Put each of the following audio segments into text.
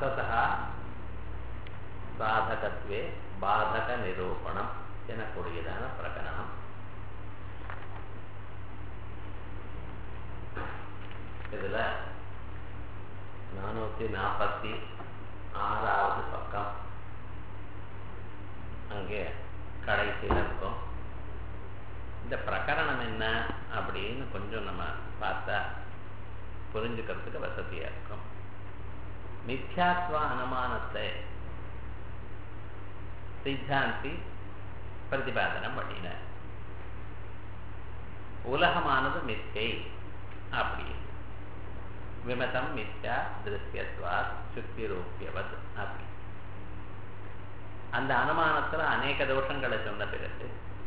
வஸ்ததா சாதகத்வே பாதக நிரூபணம் எனக்கூடியதான பிரகரணம் இதுல நானூத்தி நாற்பத்தி ஆறாவது பக்கம் அங்கே கடைசியில் இருக்கும் இந்த பிரகரணம் என்ன அப்படின்னு கொஞ்சம் நம்ம பார்த்தா புரிஞ்சுக்கிறதுக்கு வசதியா இருக்கும் மித்யாத்வ அனுமானத்தை சித்தாந்தி பிரதிபாதனம் பண்ணினார் உலகமானது மித்யை அப்படி விமதம் மித்யா திருஷ்யத்வா சுக்தி ரூபியவத் அப்படி அந்த அனுமானத்துல அநேக தோஷங்களை சொன்ன பிறகு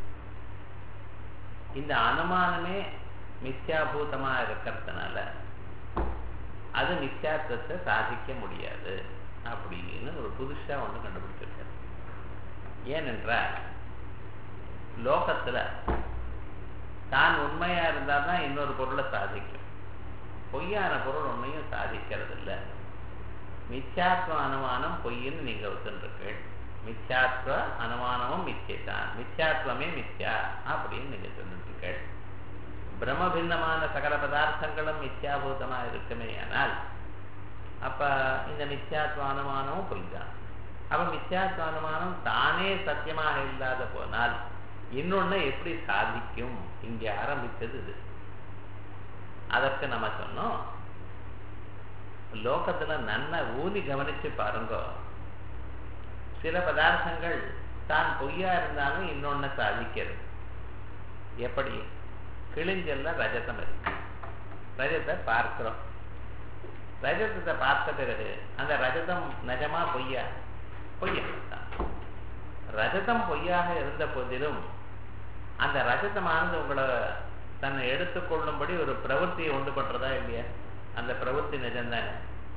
இந்த அனுமானமே மித்யாபூதமா இருக்கிறதுனால அது மித்யாத்வத்தை சாதிக்க முடியாது அப்படின்னு ஒரு புதுசா ஒண்ணு கண்டுபிடிச்சிருக்காரு ஏனென்றால் லோகத்துல தான் உண்மையா இருந்தால்தான் இன்னொரு பொருளை சாதிக்கும் பொய்யான பொருள் ஒன்றையும் சாதிக்கிறது இல்லை மித்யாத்வ அனுமானம் பொய்ன்னு நீங்க ஒத்துருக்கீள் மித்யாத்வ அனுமானமும் மித்தியதான் மித்யாத்வமே மித்யா அப்படின்னு நீங்க சொல்லிருக்கீள் பிரம்மபின்னமான சகல பதார்த்தங்களும் மித்யாபூதமா இருக்குமே ஆனால் அப்ப இந்த மித்யாத்வ அனுமானமும் பொய் தான் அப்ப மித்யாத்வ அனுமானம் தானே சத்தியமாக இல்லாத போனால் இன்னொன்னு எப்படி சாதிக்கும் இங்க ஆரம்பிச்சது இது அதற்கு நம்ம சொன்னோம் லோகத்துல நன்ன ஊனி கவனிச்சு பாருங்க சில பதார்த்தங்கள் தான் பொய்யா இருந்தாலும் இன்னொன்னு சாதிக்கிறது எப்படி கிழிஞ்சல்ல ரஜதம் இருக்கு ரஜத்தை பார்க்கிறோம் ரஜதத்தை பார்த்த பிறகு அந்த ரஜதம் நிஜமா பொய்யா பொய்யா தான் ரஜதம் பொய்யாக இருந்த போதிலும் அந்த ரஜதமானது உங்களை தன்னை எடுத்துக்கொள்ளும்படி ஒரு பிரவൃத்தியை உண்டு பண்றதா இல்லையா அந்த பிரவൃத்தி நிஜம்தானே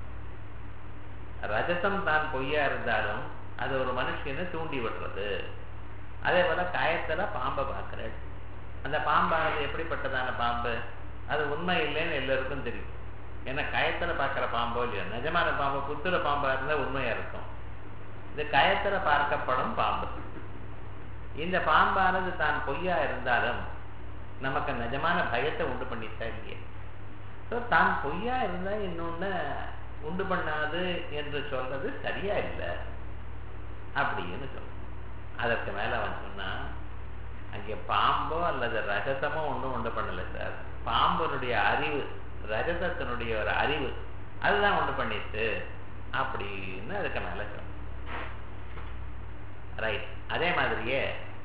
ரஜதம் தான் பொய்யா இருந்தாலும் அது ஒரு மனுஷனை தூண்டி விடுறது அதே போல காயத்துல பாம்பை பார்க்கிறேன் அந்த பாம்பானது எப்படிப்பட்டதான பாம்பு அது உண்மை இல்லைன்னு எல்லாருக்கும் தெரியும் ஏன்னா கயத்துல பார்க்கிற பாம்போ இல்லையா நிஜமான பாம்பு புத்துல பாம்பா இருந்தா உண்மையா இருக்கும் இது கயத்துல பார்க்கப்படும் பாம்பு இந்த பாம்பானது தான் பொய்யா இருந்தாலும் நமக்கு நிஜமான பயத்தை உண்டு பண்ணிட்டா இல்லையே ஸோ தான் பொய்யா இருந்தா இன்னொன்னு உண்டு பண்ணாது என்று சொல்றது சரியா இல்லை அப்படின்னு சொல்ல அதற்கு மேல அவன் சொன்னா அங்கே பாம்போ அல்லது ரஜதமோ ஒன்றும் உண்டு பண்ணல சார் பாம்பனுடைய அறிவு ரஜதத்தினுடைய ஒரு அறிவு அதுதான் உண்டு பண்ணிட்டு அப்படின்னு அதுக்கு மேல சொன்ன ரைட் அதே மாதிரியே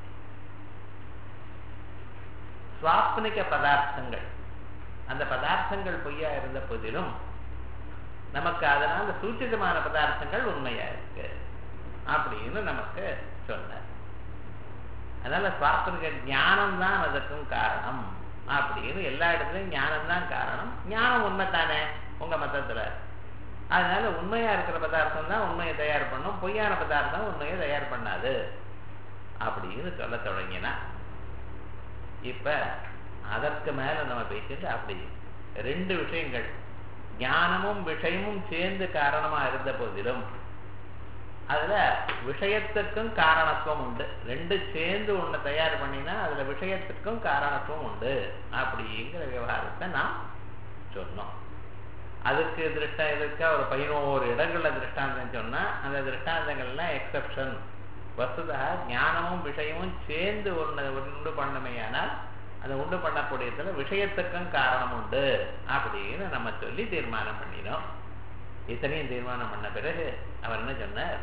சுவாப்னிக பதார்த்தங்கள் அந்த பதார்த்தங்கள் பொய்யா இருந்த போதிலும் நமக்கு அதனால சூச்சிதமான பதார்த்தங்கள் உண்மையா இருக்கு அப்படின்னு நமக்கு சொன்னார் அதனால சுவாப்னிக ஞானம் தான் அதற்கும் காரணம் அப்படின்னு எல்லா இடத்துலயும் ஞானம் தான் காரணம் ஞானம் உண்மை தானே உங்க மதத்துல அதனால உண்மையா இருக்கிற பதார்த்தம் தான் உண்மையை தயார் பண்ணும் பொய்யான பதார்த்தம் உண்மையை தயார் பண்ணாது அப்படின்னு சொல்ல தொடங்கினா இப்ப அதற்கு மேல நம்ம பேசிட்டு அப்படி ரெண்டு விஷயங்கள் ஞானமும் விஷயமும் சேர்ந்து காரணமா இருந்த போதிலும் அதுல விஷயத்துக்கும் காரணத்துவம் உண்டு ரெண்டு சேர்ந்து ஒண்ணு தயார் பண்ணினா அதுல விஷயத்துக்கும் காரணத்துவம் உண்டு அப்படிங்கிற விவகாரத்தை நாம் சொன்னோம் அதுக்கு திருஷ்டா இருக்கா ஒரு பதினோரு இடங்கள்ல திருஷ்டாந்தம் சொன்னா அந்த திருஷ்டாந்தங்கள்லாம் எக்ஸப்ஷன் வசுதா ஞானமும் விஷயமும் சேர்ந்து ஒன்று உண்டு பண்ணமையானால் அதை உண்டு பண்ணக்கூடியதுல விஷயத்துக்கும் காரணம் உண்டு அப்படின்னு நம்ம சொல்லி தீர்மானம் பண்ணினோம் இத்தனையும் தீர்மானம் பண்ண பிறகு அவர் என்ன சொன்னார்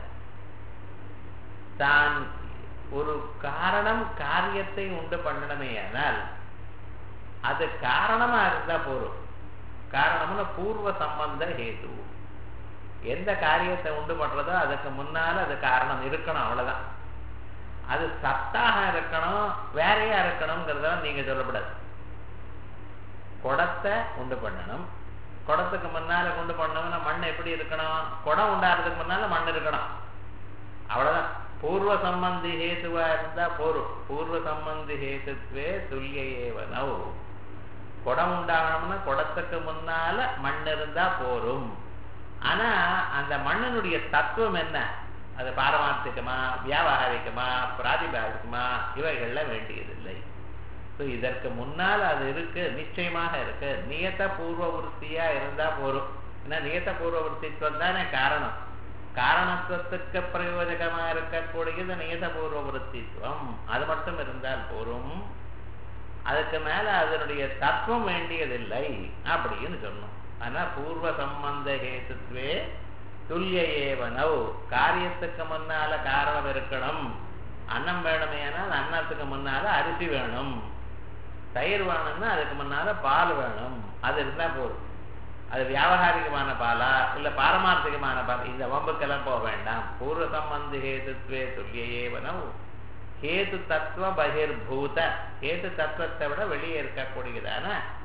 தான் ஒரு காரணம் காரியத்தை உண்டு பண்ணணுமேயானால் அது காரணமா இருந்தா போரும் காரணம்னு பூர்வ சம்பந்த ஹேது எந்த காரியத்தை உண்டு பண்றதோ அதுக்கு முன்னால அது காரணம் இருக்கணும் அவ்வளவுதான் அது சத்தாக இருக்கணும் வேறையா இருக்கணுங்கிறத நீங்க சொல்லக்கூடாது குடத்தை உண்டு பண்ணணும் குடத்துக்கு முன்னால கொண்டு பண்ணோம்னா மண் எப்படி இருக்கணும் குடம் உண்டாடுறதுக்கு முன்னால மண் இருக்கணும் அவ்வளவுதான் பூர்வ சம்பந்தி ஹேத்துவா இருந்தா போரும் பூர்வ சம்பந்தி ஹேத்துவே துல்லிய ஏவனோ குடம் உண்டாகணும்னா குடத்துக்கு முன்னால மண் இருந்தா போரும் ஆனா அந்த மண்ணினுடைய தத்துவம் என்ன அது பாரமார்த்திகமா வியாபாரிகமா பிராதிபாதிகமா இவைகள்ல வேண்டியதில்லை ஸோ இதற்கு முன்னால் அது இருக்கு நிச்சயமாக இருக்கு நியத பூர்வ விருத்தியா இருந்தா போரும் ஏன்னா நியத பூர்வ விருத்தித்துவம் தானே காரணம் காரணத்துவத்துக்கு பிரயோஜகமா இருக்கக்கூடியது நியத பூர்வ விருத்தித்துவம் அது மட்டும் இருந்தால் போரும் அதுக்கு மேல அதனுடைய தத்துவம் வேண்டியதில்லை அப்படின்னு சொன்னோம் ஆனா பூர்வ சம்பந்த ஹேத்துத்வே துல்லிய ஏவனவ் காரியத்துக்கு முன்னால காரணம் இருக்கணும் அன்னம் வேணுமே ஆனால் அன்னத்துக்கு முன்னால அரிசி வேணும் தயிர் வேணும்னா அதுக்கு முன்னால பால் வேணும் அது இருந்தா போதும் அது வியாபகாரிகமான பாலா இல்ல பாரமார்த்திகமான பால் இந்த வம்புக்கெல்லாம் போக வேண்டாம் பூர்வ சம்பந்த ஹேதுத்வே துல்லிய ஏவனவ் ஹேது தத்துவ பகிர்பூத ஹேது தத்துவத்தை விட வெளியே இருக்கக்கூடியதான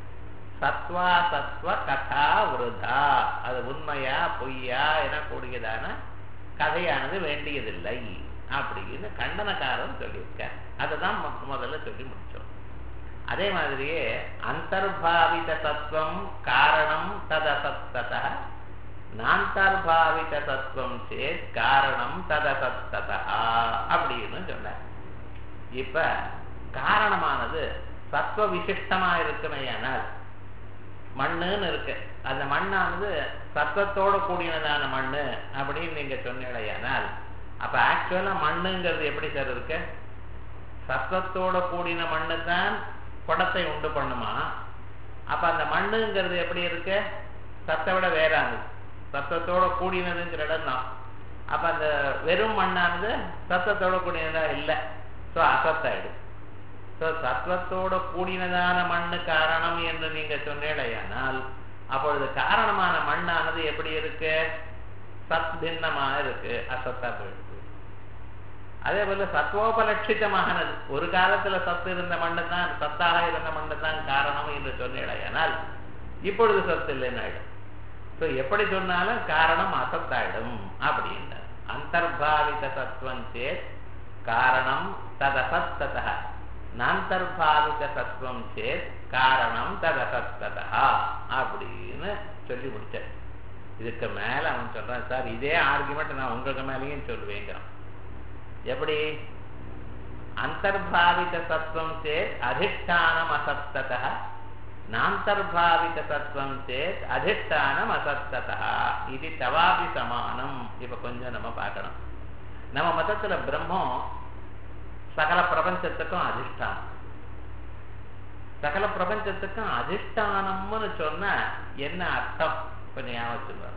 சத்வா சத்வ கதா விருதா அது உண்மையா பொய்யா எனக்கூடியதான கதையானது வேண்டியதில்லை அப்படின்னு கண்டனக்காரன் சொல்லியிருக்கார் அதை தான் முதல்ல சொல்லி முடிச்சோம் அதே மாதிரியே அந்தர்பாவித தத்துவம் காரணம் ததசத்தத நாந்தர்பாவித தத்துவம் சேத் காரணம் ததசத்தத அப்படின்னு சொன்னார் இப்ப காரணமானது சத்துவ விசிஷ்டமா இருக்குமையானால் மண்ணுன்னு இருக்கு அந்த மண்ணானது சத்தத்தோட கூடினதான மண்ணு அப்படின்னு நீங்க சொன்னீங்களேயானால் அப்ப ஆக்சுவலா மண்ணுங்கிறது எப்படி சார் இருக்கு சத்தத்தோட கூடின மண்ணு தான் குடத்தை உண்டு பண்ணுமா அப்ப அந்த மண்ணுங்கிறது எப்படி இருக்கு சத்தை விட வேறானது சத்தத்தோட கூடினதுங்கிற இடம் தான் அப்ப அந்த வெறும் மண்ணானது சத்தத்தோட கூடினதா இல்லை ஸோ அசத்தாயிடும் ஸோ சத்வத்தோட கூடினதான மண்ணு காரணம் என்று நீங்க சொன்னீங்களேயானால் அப்பொழுது காரணமான மண்ணானது எப்படி இருக்கு சத் பின்னமாக இருக்கு அசத்தா போயிடுது அதே போல சத்வோபலட்சிதமானது ஒரு காலத்துல சத்து இருந்த மண்ணு தான் சத்தாக இருந்த மண்ணு தான் காரணம் என்று சொன்னீங்களேயானால் இப்பொழுது சத்து இல்லைன்னு ஆயிடும் ஸோ எப்படி சொன்னாலும் காரணம் அசத்தாயிடும் அப்படின்னு அந்தர்பாவித தத்துவம் சேத் காரணம் ததசத்தத நாந்தர்பாவித தத்துவம் சேத் காரணம் ததசத்ததா அப்படின்னு சொல்லி முடிச்சார் இதுக்கு மேல அவன் சொல்றான் சார் இதே ஆர்குமெண்ட் நான் உங்களுக்கு மேலேயும் சொல்லுவேங்கிறான் எப்படி அந்தர்பாவித தத்துவம் சேத் அதிஷ்டானம் அசத்தத நாந்தர்பாவித தத்துவம் சேத் அதிஷ்டானம் அசத்தத இது தவாபி சமானம் இப்ப கொஞ்சம் நம்ம பார்க்கணும் நம்ம மதத்துல பிரம்மம் சகல பிரபஞ்சத்துக்கும் அதிஷ்டானம் சகல பிரபஞ்சத்துக்கும் அதிஷ்டானம்னு சொன்னா என்ன அர்த்தம் கொஞ்சம் ஞாபகம்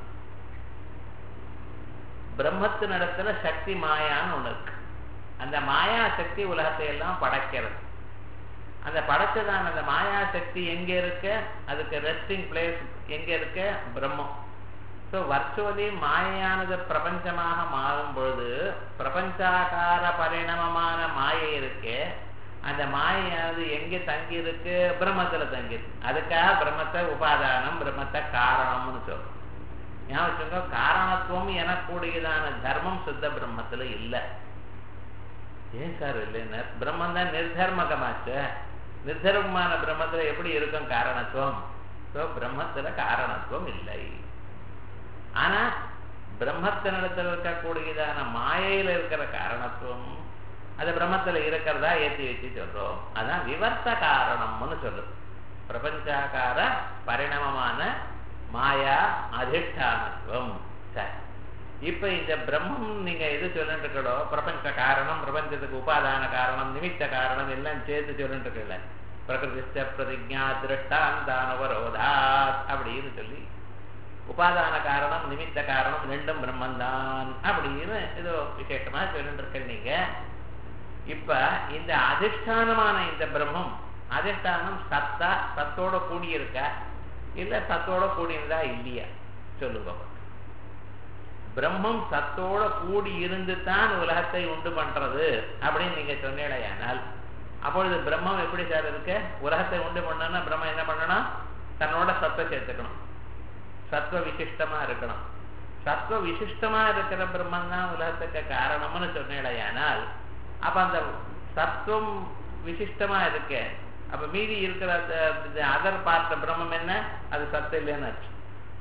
பிரம்மத்தின் இடத்துல சக்தி மாயான்னு ஒண்ணு இருக்கு அந்த மாயா சக்தி உலகத்தை எல்லாம் படைக்கிறது அந்த படைச்சதான அந்த மாயா சக்தி எங்க இருக்கு அதுக்கு ரெஸ்டிங் பிளேஸ் எங்க இருக்கு பிரம்மம் ஸோ வர்ச்சுவலி மாயையானது பிரபஞ்சமாக மாறும் பொழுது பிரபஞ்சாகார பரிணமமான மாயை இருக்கு அந்த மாயையானது எங்க தங்கி இருக்கு பிரம்மத்துல தங்கி இருக்கு அதுக்காக பிரம்மத்தை உபாதானம் பிரம்மத்தை காரணம்னு சொல்றோம் ஞாபகம் காரணத்துவம் எனக்கூடியதான தர்மம் சுத்த பிரம்மத்துல இல்லை ஏன் சார் இல்லைன்னு பிரம்மம் தான் நிர்தர்மகமாச்சு நிர்தர்மமான பிரம்மத்துல எப்படி இருக்கும் காரணத்துவம் ஸோ பிரம்மத்துல காரணத்துவம் இல்லை ஆனா பிரம்மத்தினிடத்தில் இருக்கக்கூடியதான மாயையில இருக்கிற காரணத்துவம் அது பிரம்மத்துல இருக்கிறதா ஏற்றி வச்சு சொல்றோம் அதான் விவர்த்த காரணம்னு சொல்லுது பிரபஞ்சாக்கார பரிணமமான மாயா அதிஷ்டானத்துவம் சரி இப்ப இந்த பிரம்மம் நீங்க எது சொல்லிட்டு இருக்கோ பிரபஞ்ச காரணம் பிரபஞ்சத்துக்கு உபாதான காரணம் நிமித்த காரணம் எல்லாம் சேர்த்து சொல்லிட்டு இருக்கல பிரகிருதிஷ்ட பிரதிஜா திருஷ்டாந்தானவரோதாத் அப்படின்னு சொல்லி உபாதான காரணம் நிமித்த காரணம் ரெண்டும் பிரம்மந்தான் அப்படின்னு இது விசேஷமா சொல்லிட்டு இருக்க நீங்க இப்ப இந்த அதிஷ்டானமான இந்த பிரம்மம் அதிஷ்டானம் சத்தா சத்தோட கூடியிருக்கா இல்ல சத்தோட கூடியிருந்தா இல்லையா சொல்லுங்க பிரம்மம் சத்தோட கூடி இருந்து தான் உலகத்தை உண்டு பண்றது அப்படின்னு நீங்க சொன்னீங்களேயானால் அப்பொழுது பிரம்மம் எப்படி சார் இருக்கு உலகத்தை உண்டு பண்ணணும்னா பிரம்மம் என்ன பண்ணணும் தன்னோட சத்தை சேர்த்துக்கணும் சத்வ விசிஷ்டமா இருக்கணும் சத்வ விசிஷ்டமா இருக்கிற பிரம்மன் தான் உலகத்துக்கு காரணம்னு சொன்னேடையானால் அப்ப அந்த சத்துவம் விசிஷ்டமா இருக்கு அப்ப மீதி இருக்கிற அதர் பார்த்த பிரம்மம் என்ன அது சத்து இல்லைன்னு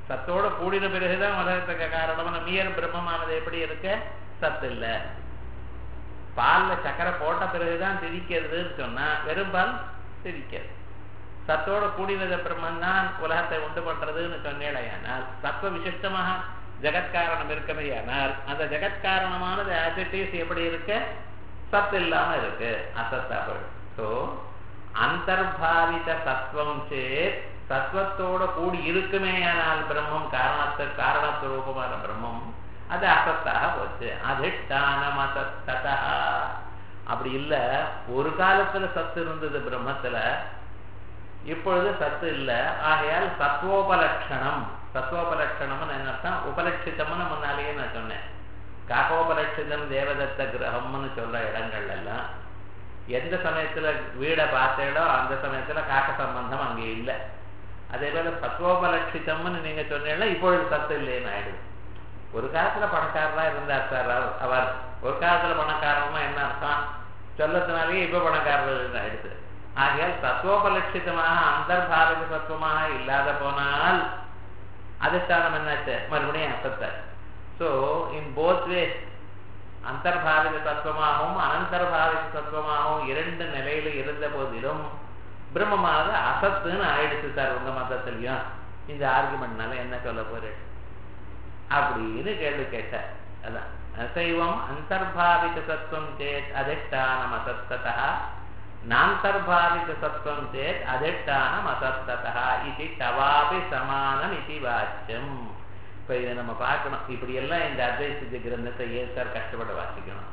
சத்தோட கூடின பிறகுதான் உலகத்துக்கு காரணம் மீயர் பிரம்மமானது எப்படி இருக்கு சத்து இல்ல பால்ல சக்கரை போட்ட பிறகுதான் திரிக்கிறதுன்னு சொன்னா வெறும் பால் திரிக்கிறது சத்தோட கூடினத பிரம்மன் தான் உலகத்தை உண்டு பண்றதுன்னு சொன்னேடையானால் சத்துவ விசிஷ்டமாக ஜெகத்காரணம் இருக்கமையானால் அந்த ஜெகத்காரணமானது ஆசிட்டிஸ் எப்படி இருக்கு சத்து இல்லாம இருக்கு அசத்தாபல் ஸோ அந்தர்பாவித சத்வம் சேத் சத்வத்தோட கூடி இருக்குமேயானால் பிரம்மம் காரணத்து காரணத்து ரூபமான பிரம்மம் அது அசத்தாக போச்சு அதிஷ்டானம் அசத்ததா அப்படி இல்ல ஒரு காலத்துல சத்து இருந்தது பிரம்மத்துல இப்பொழுது சத்து இல்ல ஆகையால் சத்வோபலட்சணம் சத்வோபலட்சணம்னு என்ன அர்த்தம் உபலட்சிதம்னு முன்னாலேயே நான் சொன்னேன் காகோபலட்சிதம் தேவதத்த கிரகம்னு சொல்ற இடங்கள்ல எல்லாம் எந்த சமயத்துல வீடை பார்த்தேடோ அந்த சமயத்துல காக்க சம்பந்தம் அங்கே இல்லை அதே போல சத்வோபலட்சிதம்னு நீங்க சொன்னீங்கன்னா இப்பொழுது சத்து இல்லைன்னு ஆயிடுது ஒரு காலத்துல பணக்காரரா இருந்தார் சார் அவர் ஒரு காலத்துல பணக்காரமா என்ன அர்த்தம் சொல்லத்தினாலேயே இப்ப பணக்காரர் ஆயிடுது ஆகையால் தத்துவோபலட்சிதமாக அந்தர்பாரத தத்துவமாக இல்லாத போனால் அதிஷ்டானம் என்னாச்சு மறுபடியும் அசத்தை ஸோ இன் போத் வே அந்தர்பாவித தத்துவமாகவும் அனந்தர்பாவித தத்துவமாகவும் இரண்டு நிலையில இருந்த போதிலும் பிரம்மமானது அசத்துன்னு ஆயிடுச்சு சார் உங்க மதத்திலையும் இந்த ஆர்குமெண்ட்னால என்ன சொல்ல போறேன் அப்படின்னு கேள்வி கேட்டார் அதான் அசைவம் அந்தர்பாவித தத்துவம் சேத் அதிஷ்டானம் அசத்ததா நாந்தர்பாவித சத்வம் சேத் அதிஷ்டானம் அசத்ததா இது தவாபி சமானம் இது வாச்சியம் இப்ப இதை நம்ம பார்க்கணும் இப்படி எல்லாம் இந்த அத்வைசித்த கிரந்தத்தை ஏன் சார் கஷ்டப்பட வாசிக்கணும்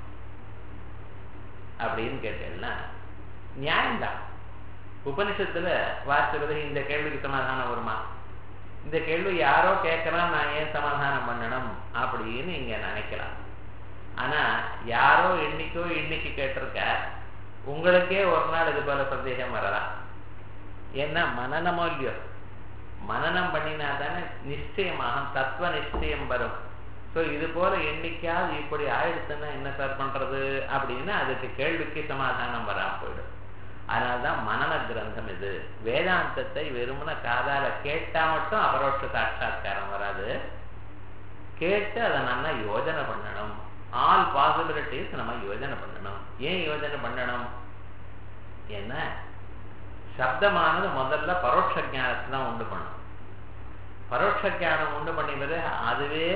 அப்படின்னு கேட்டேன்னா நியாயம்தான் உபனிஷத்துல வாசிக்கிறது இந்த கேள்விக்கு சமாதானம் வருமா இந்த கேள்வி யாரோ கேட்கலாம் நான் ஏன் சமாதானம் பண்ணணும் அப்படின்னு இங்க நினைக்கலாம் ஆனா யாரோ இன்னைக்கோ இன்னைக்கு கேட்டிருக்க உங்களுக்கே ஒரு நாள் இது போல சந்தேகம் வரலாம் ஏன்னா மனநமோ இல்லையோ மனநம் பண்ணினா தானே நிச்சயமாக தத்துவ நிச்சயம் வரும் ஸோ இது போல என்னைக்காவது இப்படி ஆயிடுச்சுன்னா என்ன சார் பண்றது அப்படின்னு அதுக்கு கேள்விக்கு சமாதானம் வராம போயிடும் அதனால்தான் மனன கிரந்தம் இது வேதாந்தத்தை வெறுமன காதால கேட்டா மட்டும் அபரோட்ச சாட்சா்காரம் வராது கேட்டு அதை நல்லா யோஜனை பண்ணணும் ஆல் பாசிபிலிட்டிஸ் நம்ம யோஜனை பண்ணணும் ஏன் யோஜனை பண்ணணும் ஏன்னா சப்தமானது முதல்ல பரோட்ச ஜானத்தை தான் உண்டு பண்ணும் பரோட்ச ஜானம் உண்டு பண்ணிவது அதுவே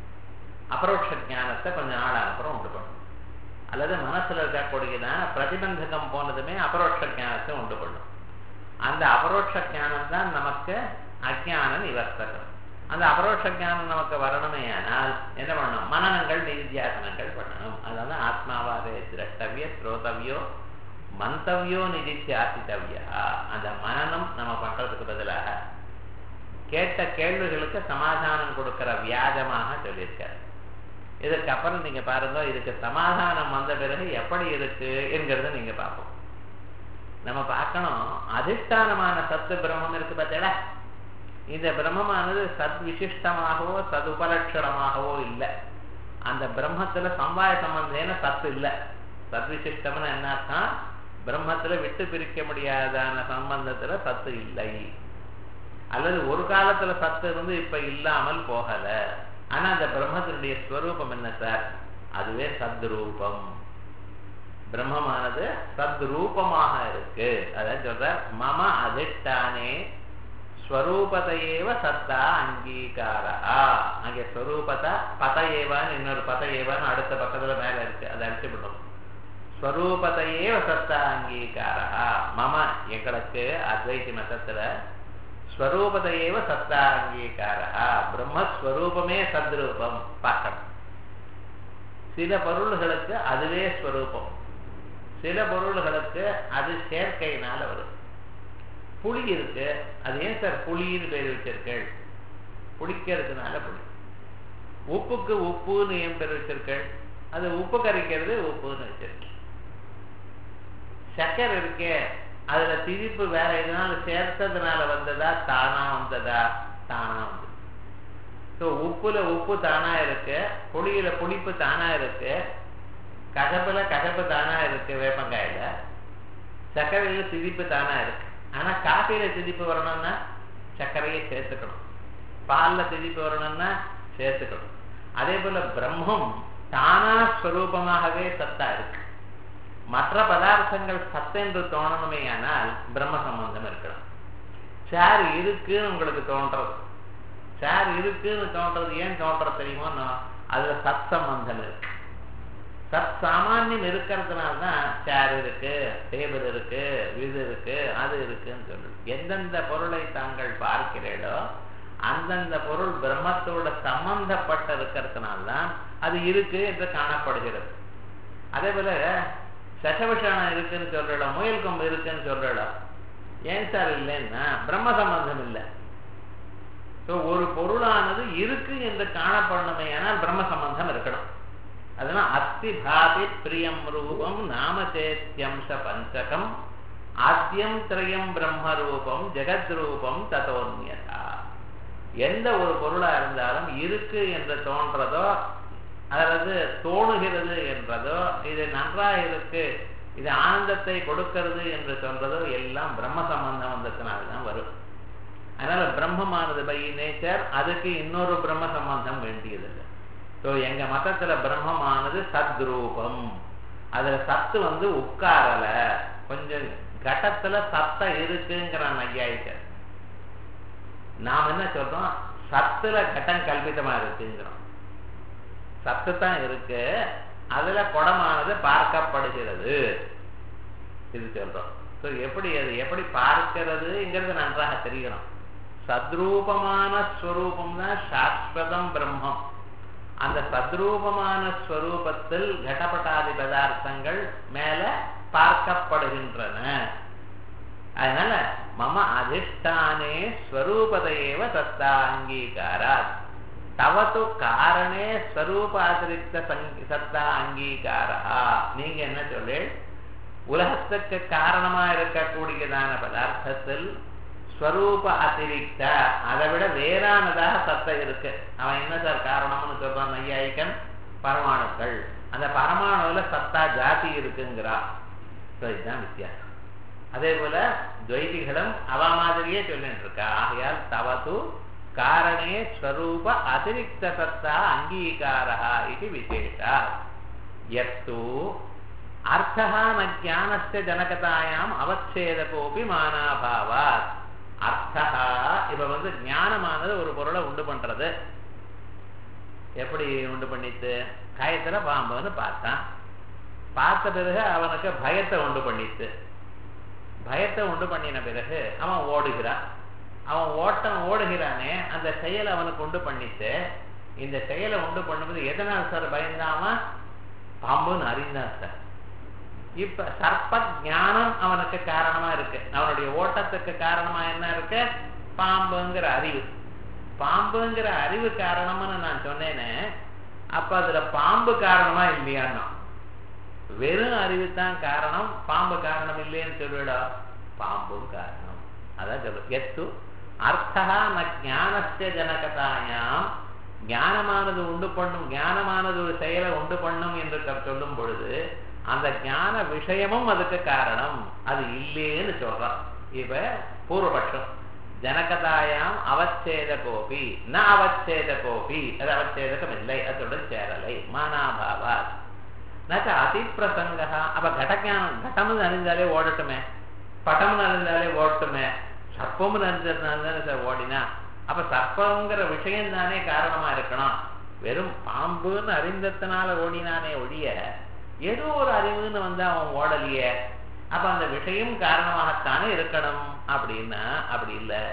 அபரோட்ச ஜானத்தை கொஞ்ச நாள் அப்புறம் உண்டு பண்ணும் அல்லது மனசுல இருக்கக்கூடியதான பிரதிபந்தகம் போனதுமே அபரோட்ச ஜானத்தை உண்டு பண்ணும் அந்த அபரோட்ச ஜானம் தான் நமக்கு அஜான நிவர்த்தகம் அந்த அபரோட்ச ஜானம் நமக்கு வரணுமே ஆனால் என்ன பண்ணணும் மனநங்கள் நிதித்தியாசனங்கள் பண்ணணும் அதான் ஆத்மாவாக திரட்டவிய ஸ்ரோதவியோ மந்தவியோ நிதித்தியாசித்தவியா அந்த மனநம் நம்ம பண்றதுக்கு பதிலாக கேட்ட கேள்விகளுக்கு சமாதானம் கொடுக்கிற வியாஜமாக சொல்லியிருக்காரு இதுக்கப்புறம் நீங்க பாருங்க இதுக்கு சமாதானம் வந்த பிறகு எப்படி இருக்கு என்கிறத நீங்க பார்ப்போம் நம்ம பார்க்கணும் அதிஷ்டானமான சத்து பிரம்மம் இருக்கு பார்த்தீங்களா இந்த பிரம்மமானது சத் விசிஷ்டமாகவோ சத் உபலட்சணமாகவோ இல்லை அந்த பிரம்மத்துல சம்பாய சம்பந்தேன சத்து இல்லை சத் விசிஷ்டம்னு என்ன அர்த்தம் பிரம்மத்துல விட்டு பிரிக்க முடியாதான சம்பந்தத்துல சத்து இல்லை அல்லது ஒரு காலத்துல சத்து இருந்து இப்ப இல்லாமல் போகல ஆனா அந்த பிரம்மத்தினுடைய ஸ்வரூபம் என்ன சார் அதுவே சத்ரூபம் பிரம்மமானது சத்ரூபமாக இருக்கு அதான் சொல்ற மம அதிஷ்டானே ஸ்வரூபதையேவ சத்தா அங்கீகாரா அங்கே ஸ்வரூபதா பதையேவான்னு இன்னொரு பதையேவான்னு அடுத்த பக்கத்துல மேல இருக்கு அதை அடிச்சு விடும் ஸ்வரூபதையேவ சத்தா அங்கீகாரா மம எங்களுக்கு அத்வைத்தி மதத்துல ஸ்வரூபதையேவ சத்தா அங்கீகாரா பிரம்மஸ்வரூபமே சத்ரூபம் பார்க்கணும் சில பொருள்களுக்கு அதுவே ஸ்வரூபம் சில பொருள்களுக்கு அது சேர்க்கையினால வரும் புளி இருக்கு அது ஏன் சார் புளின்னு பேர் வச்சிருக்கள் புளிக்கிறதுனால புளி உப்புக்கு உப்புன்னு ஏன் பேர் வச்சிருக்கள் அது உப்பு கரைக்கிறது உப்புன்னு வச்சிருக்கேன் சக்கரை இருக்கே அதுல திரிப்பு வேற எதனால சேர்த்ததுனால வந்ததா தானா வந்ததா தானா வந்தது ஸோ உப்புல உப்பு தானா இருக்கு புளியில புளிப்பு தானா இருக்கு கசப்புல கசப்பு தானா இருக்கு வேப்பங்காயில சர்க்கரையில திதிப்பு தானா இருக்கு ஆனா காஃபியில திதிப்பு வரணும்னா சர்க்கரையை சேர்த்துக்கணும் பால்ல திதிப்பு வரணும்னா சேர்த்துக்கணும் அதே போல பிரம்மம் தானா ஸ்வரூபமாகவே சத்தா இருக்கு மற்ற பதார்த்தங்கள் சத்தென்று தோணணுமே ஆனால் பிரம்ம சம்பந்தம் இருக்கணும் சேர் இருக்குன்னு உங்களுக்கு தோன்றது சேர் இருக்குன்னு தோன்றது ஏன் தோன்றது தெரியுமோ அதுல சத் சம்பந்தம் இருக்கு சத் சாமானியம் இருக்கிறதுனால தான் சேர் இருக்கு டேபிள் இருக்கு இது இருக்கு அது இருக்குன்னு சொல்லுது எந்தெந்த பொருளை தாங்கள் பார்க்கிறீர்களோ அந்தந்த பொருள் பிரம்மத்தோட சம்பந்தப்பட்ட இருக்கிறதுனால தான் அது இருக்கு என்று காணப்படுகிறது அதே போல சசவிஷானம் இருக்குன்னு சொல்றோம் முயல் கொம்பு இருக்குன்னு சொல்றோம் ஏன் சார் இல்லைன்னா பிரம்ம சம்பந்தம் இல்லை ஸோ ஒரு பொருளானது இருக்கு என்று காணப்படணுமே ஆனால் பிரம்ம சம்பந்தம் இருக்கணும் அதனால அஸ்தி பாதி பிரியம் ரூபம் நாமச்சேத்தியம்ச பஞ்சகம் ஆத்தியம் திரயம் பிரம்ம ரூபம் ஜெகத் ரூபம் ததோன்யதா எந்த ஒரு பொருளா இருந்தாலும் இருக்கு என்று தோன்றதோ அல்லது தோணுகிறது என்றதோ இது நன்றாக இருக்கு இது ஆனந்தத்தை கொடுக்கிறது என்று சொல்றதோ எல்லாம் பிரம்ம சம்பந்தம் வந்ததுனால்தான் வரும் அதனால பிரம்மமானது பை நேச்சர் அதுக்கு இன்னொரு பிரம்ம சம்பந்தம் வேண்டியதில்லை ஸோ எங்க மதத்துல பிரம்மமானது சத்ரூபம் அதுல சத்து வந்து உட்காரல கொஞ்சம் கட்டத்துல சத்தம் இருக்குங்கிற ஐயாயிட்ட நாம் என்ன சொல்றோம் சத்துல கட்டம் கல்பிதமா இருக்குங்கிறோம் சத்து தான் இருக்கு அதுல குடமானது பார்க்கப்படுகிறது இது சொல்றோம் ஸோ எப்படி அது எப்படி பார்க்கிறதுங்கிறது நன்றாக தெரியணும் சத்ரூபமான ஸ்வரூபம் தான் சாஸ்வதம் பிரம்மம் அந்த சத்ரூபமான ஸ்வரூபத்தில் கடப்பட்டாதி பதார்த்தங்கள் மேல பார்க்கப்படுகின்றன அதனால மம அதிஷ்டானே ஸ்வரூபதையேவ சத்தா அங்கீகாராத் தவத்து காரணே ஸ்வரூபாதிரிக்த சத்தா அங்கீகாரா நீங்க என்ன சொல்லு உலகத்துக்கு காரணமா இருக்கக்கூடியதான பதார்த்தத்தில் ஸ்வரூப அதிரிக்த அதை விட வேறானதாக சத்தம் இருக்கு அவன் என்ன சார் காரணம்னு சொல்றான் நையாயிக்கன் பரமாணுக்கள் அந்த பரமாணுல சத்தா ஜாதி இருக்குங்கிறா இதுதான் வித்தியாசம் அதே போல துவைதிகளும் அவ மாதிரியே சொல்லிட்டு இருக்கா ஆகையால் தவது காரணே ஸ்வரூப அதிரிக்த சத்தா அங்கீகாரா இது விசேஷா எத்து அர்த்தா ந ஜானஸ்ய ஜனகதாயாம் அவச்சேதகோபி மானாபாவாத் அர்த்தா இப்ப வந்து ஞானமானது ஒரு பொருளை உண்டு பண்றது எப்படி உண்டு பண்ணித்து காயத்துல பாம்பு வந்து பார்த்தான் பார்த்த பிறகு அவனுக்கு பயத்தை உண்டு பண்ணித்து பயத்தை உண்டு பண்ணின பிறகு அவன் ஓடுகிறான் அவன் ஓட்டம் ஓடுகிறானே அந்த செயலை அவனுக்கு உண்டு பண்ணிட்டு இந்த செயலை உண்டு பண்ணும்போது எதனால் சார் பயந்தாம பாம்புன்னு அறிந்தான் சார் இப்ப சர்ப்ப ஞானம் அவனுக்கு காரணமா இருக்கு அவனுடைய ஓட்டத்துக்கு காரணமா என்ன இருக்கு பாம்புங்கிற அறிவு பாம்புங்கிற அறிவு காரணம்னு நான் சொன்னேனே அப்ப அதுல பாம்பு காரணமா இல்லையான்னா வெறும் அறிவு தான் காரணம் பாம்பு காரணம் இல்லைன்னு சொல்லிவிடா பாம்பும் காரணம் அதான் சொல்லு எத்து அர்த்தா ந ஞானஸ்ய ஜனகதாயாம் ஞானமானது உண்டு பண்ணும் ஞானமானது ஒரு செயலை உண்டு பண்ணும் என்று சொல்லும் பொழுது அந்த ஞான விஷயமும் அதுக்கு காரணம் அது இல்லேன்னு சொல்றான் இப்ப பூர்வபட்சம் ஜனகதாயாம் அவச்சேத கோபி ந அவச்சேத கோபி அது அவச்சேதகம் இல்லை அதோட சேரலை மானாபாவா நச்ச அதிப்பிரசங்க அப்ப கடஜானம் கடம்னு அறிஞ்சாலே ஓடட்டுமே பட்டம்னு அறிஞ்சாலே ஓடட்டுமே சர்ப்பம்னு அறிஞ்சதுனால தானே சார் ஓடினா அப்ப சர்ப்பங்கிற விஷயம் தானே காரணமா இருக்கணும் வெறும் பாம்புன்னு அறிந்ததுனால ஓடினானே ஒழிய ஏதோ ஒரு அறிவுன்னு வந்து அவன் ஓடலையே அப்ப அந்த விஷயம் காரணமாகத்தானே இருக்கணும் அப்படின்னா அப்படி இல்லை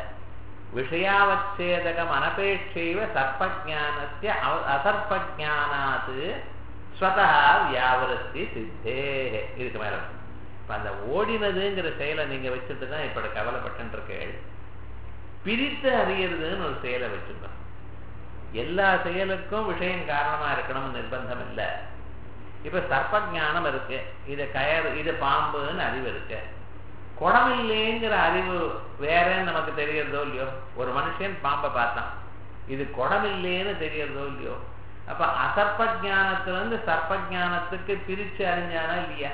விஷயாவச்சேதகம் அனபேட்சைவ சர்ப்பஜானஸ்ய அசர்ப்பஜானாத்து ஸ்வதா வியாபரத்தி சித்தே இதுக்கு மேல இப்ப அந்த ஓடினதுங்கிற செயலை நீங்க வச்சுட்டு தான் இப்ப கவலைப்பட்டு இருக்கேள் பிரித்து அறியறதுன்னு ஒரு செயலை வச்சிருந்தோம் எல்லா செயலுக்கும் விஷயம் காரணமா இருக்கணும்னு நிர்பந்தம் இல்லை இப்ப சர்ப்ப ஞானம் இருக்கு இது கயறு இது பாம்புன்னு அறிவு இருக்கு குடமில்லைங்கிற அறிவு வேறன்னு நமக்கு தெரியறதோ இல்லையோ ஒரு மனுஷன் பாம்பை பார்த்தான் இது குடமில்லைன்னு தெரியறதோ இல்லையோ அப்ப அசர்ப்ப ஜானத்திலிருந்து சர்ப்ப ஜானத்துக்கு பிரிச்சு அறிஞ்சானா இல்லையா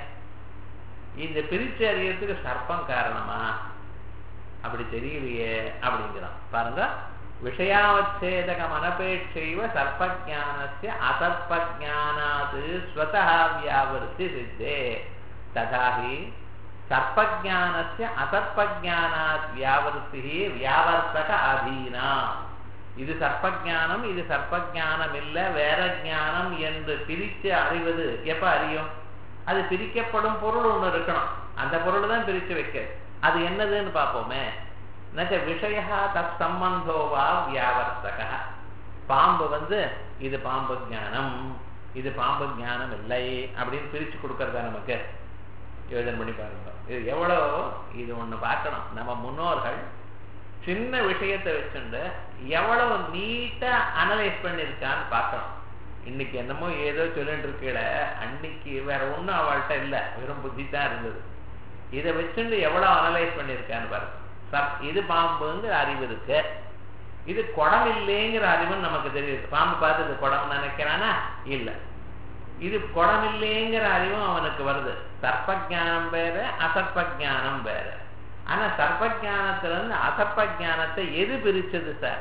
இந்த பிரிச்சு அறியறதுக்கு சர்ப்பம் காரணமா அப்படி தெரியலையே அப்படிங்கிறான் பாருங்க விஷயாவச்சேதகமனபேட்சைவ சர்ப்பஜானஸ்ய அசர்ப்பஜானாத் ஸ்வதः வியாவருத்தி சித்தே ததாஹி சர்ப்பஜானஸ்ய அசர்ப்பஜானாத் வியாவருத்தி வியாவர்த்தக அதீனா இது சர்ப்பஜானம் இது சர்ப்பஜானம் இல்ல வேற ஞானம் என்று பிரித்து அறிவது எப்ப அறியும் அது பிரிக்கப்படும் பொருள் ஒண்ணு இருக்கணும் அந்த பொருள் தான் பிரித்து வைக்க அது என்னதுன்னு பார்ப்போமே நச்ச விஷயா தத் சம்பந்தோவா வியாவர்த்தக பாம்பு வந்து இது பாம்பு ஞானம் இது பாம்பு ஞானம் இல்லை அப்படின்னு பிரிச்சு கொடுக்கறதா நமக்கு யோஜனை பண்ணி பாருங்க இது எவ்வளோ இது ஒண்ணு பார்க்கணும் நம்ம முன்னோர்கள் சின்ன விஷயத்தை வச்சுண்டு எவ்வளவு நீட்டா அனலைஸ் பண்ணியிருக்கான்னு பார்க்கணும் இன்னைக்கு என்னமோ ஏதோ சொல்லிட்டு இருக்கல அன்னைக்கு வேற ஒண்ணும் அவள்கிட்ட இல்லை வெறும் புத்தி தான் இருந்தது இதை வச்சுண்டு எவ்வளவு அனலைஸ் பண்ணியிருக்கான்னு பாருங்க சப் இது பாம்புங்கிற அறிவு இருக்கு இது குடம் இல்லைங்கிற அறிவுன்னு நமக்கு தெரியுது பாம்பு பார்த்து இது குடம் நினைக்கிறானா இல்ல இது குடம் இல்லைங்கிற அறிவும் அவனுக்கு வருது சர்ப்பஜானம் வேற அசர்ப்பஜானம் வேற ஆனா சர்ப்பஜானத்துல இருந்து அசர்ப்பஜானத்தை எது பிரிச்சது சார்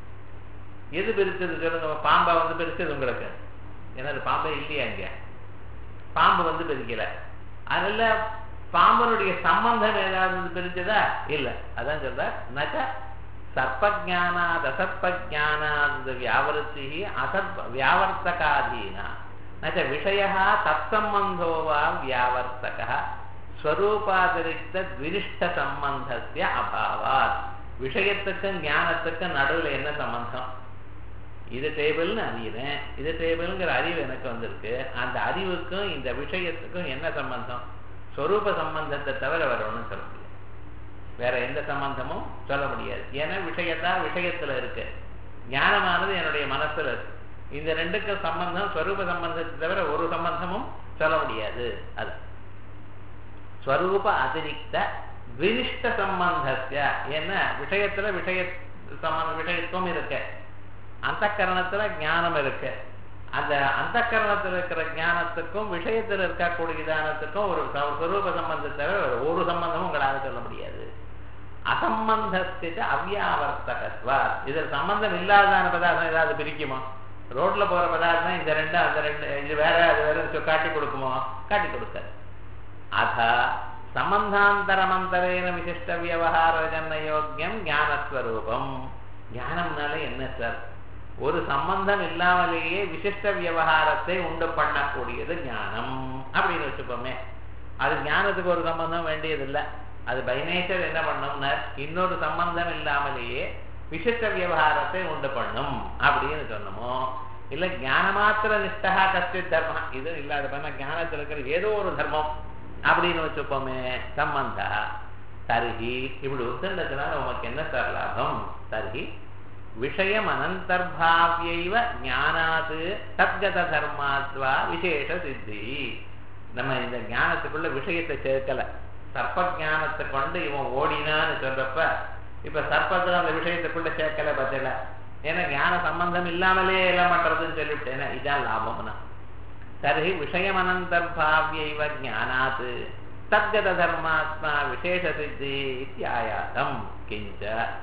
எது பிரிச்சது சொல்லுங்க பாம்பை வந்து பிரிச்சது உங்களுக்கு என்னது பாம்பே இல்லையா இங்க பாம்பு வந்து பிரிக்கல அதனால பாம்பனுடைய சம்பந்தம் ஏதாவது பிரிச்சதா இல்ல அதான் சொல்ற நக சர்ப்பஜானாத் அசர்ப்பஜானாத் வியாவருத்தி அசர்ப்ப வியாவர்த்தகாதீனா நச்ச விஷய தத்சம்பந்தோ வா வியாவர்த்தக ஸ்வரூபாதிரிக்த விரிஷ்ட சம்பந்தத்திய அபாவாத் விஷயத்துக்கும் ஞானத்துக்கும் நடுவில் என்ன சம்பந்தம் இது டேபிள்னு அறிகிறேன் இது டேபிள்ங்கிற அறிவு எனக்கு வந்திருக்கு அந்த அறிவுக்கும் இந்த விஷயத்துக்கும் என்ன சம்பந்தம் ஸ்வரூப சம்பந்தத்தை தவிர வேற ஒன்றும் சொல்ல முடியாது வேற எந்த சம்பந்தமும் சொல்ல முடியாது ஏன்னா விஷயத்தா விஷயத்துல இருக்கு ஞானமானது என்னுடைய மனசுல இருக்கு இந்த ரெண்டுக்கும் சம்பந்தம் ஸ்வரூப சம்பந்தத்தை தவிர ஒரு சம்பந்தமும் சொல்ல முடியாது அது ஸ்வரூப அதிரிக்த வினிஷ்ட சம்பந்தஸ்ய என்ன விஷயத்துல விஷய சம்பந்த விஷயத்துவம் இருக்கு அந்த கரணத்துல ஞானம் இருக்கு அந்த அந்த கரணத்தில் இருக்கிற ஞானத்துக்கும் விஷயத்தில் இருக்கக்கூடிய ஞானத்துக்கும் ஒரு ஸ்வரூப சம்பந்தத்தை ஒரு சம்பந்தமும் உங்களால் சொல்ல முடியாது அசம்பந்தஸ்திட்டு அவ்யாவர்த்தகத்வா இதில் சம்பந்தம் இல்லாதான பதார்த்தம் ஏதாவது பிரிக்குமா ரோட்ல போற பதார்த்தம் இந்த ரெண்டு அந்த ரெண்டு இது வேற அது வேற காட்டி கொடுக்குமோ காட்டி கொடுக்காது அத சம்பந்தாந்தரமந்தரேன விசிஷ்ட வியவகார ஜன்ன யோக்கியம் ஞானஸ்வரூபம் ஞானம்னாலே என்ன சார் ஒரு சம்பந்தம் இல்லாமலேயே விசிஷ்ட வியவகாரத்தை உண்டு பண்ணக்கூடியது ஞானம் அப்படின்னு வச்சுப்போமே அது ஞானத்துக்கு ஒரு சம்பந்தம் வேண்டியதில்லை அது பை நேச்சர் என்ன பண்ணும்னா இன்னொரு சம்பந்தம் இல்லாமலேயே விசிஷ்ட வியவகாரத்தை உண்டு பண்ணும் அப்படின்னு சொன்னமோ இல்ல ஞான மாத்திர நிஷ்டா கஷ்டி தர்மம் இது இல்லாத பண்ண ஞானத்தில் இருக்கிற ஏதோ ஒரு தர்மம் அப்படின்னு வச்சுப்போமே சம்பந்தா தருகி இப்படி ஒத்துண்டதுனால உமக்கு என்ன சார் லாபம் தருகி விஷயம் அனந்தர்பாவியைவ ஞானாது தத்கத தர்மாத்வா விசேஷ சித்தி நம்ம இந்த ஞானத்துக்குள்ள விஷயத்தை சேர்க்கல சர்ப்ப ஞானத்தை கொண்டு இவன் ஓடினான்னு சொல்றப்ப இப்ப சர்ப்பத்துல அந்த விஷயத்துக்குள்ள சேர்க்கல பதில ஏன்னா ஞான சம்பந்தம் இல்லாமலே எல்லாம் பண்றதுன்னு சொல்லிவிட்டேன் இதான் லாபம்னா தர்ஹி விஷயம் அனந்தர்பாவியைவ ஞானாத் தத்கத தர்மாத்மா விசேஷ சித்தி இத்தியாயாசம் கிஞ்ச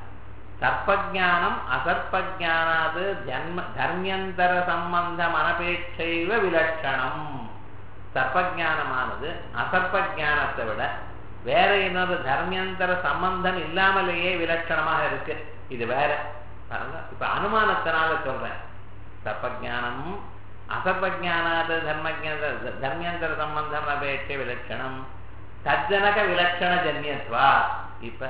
சர்ப்பஜானம் அசர்ப்பஜானாது ஜன்ம தர்மியந்தர சம்பந்தம் அனபேட்சைவ விலட்சணம் சர்ப்பஜானமானது அசர்ப்பஜானத்தை விட வேற இன்னொரு தர்மியந்தர சம்பந்தம் இல்லாமலேயே விலட்சணமாக இருக்கு இது வேற பாருங்க இப்ப அனுமானத்தினால சொல்றேன் சர்ப்பஜானம் அசர்ப்பஜானாது தர்மஜான தர்மியந்தர சம்பந்தம் அபேட்சை விலட்சணம் தஜ்ஜனக விலட்சண ஜன்யத்வா இப்ப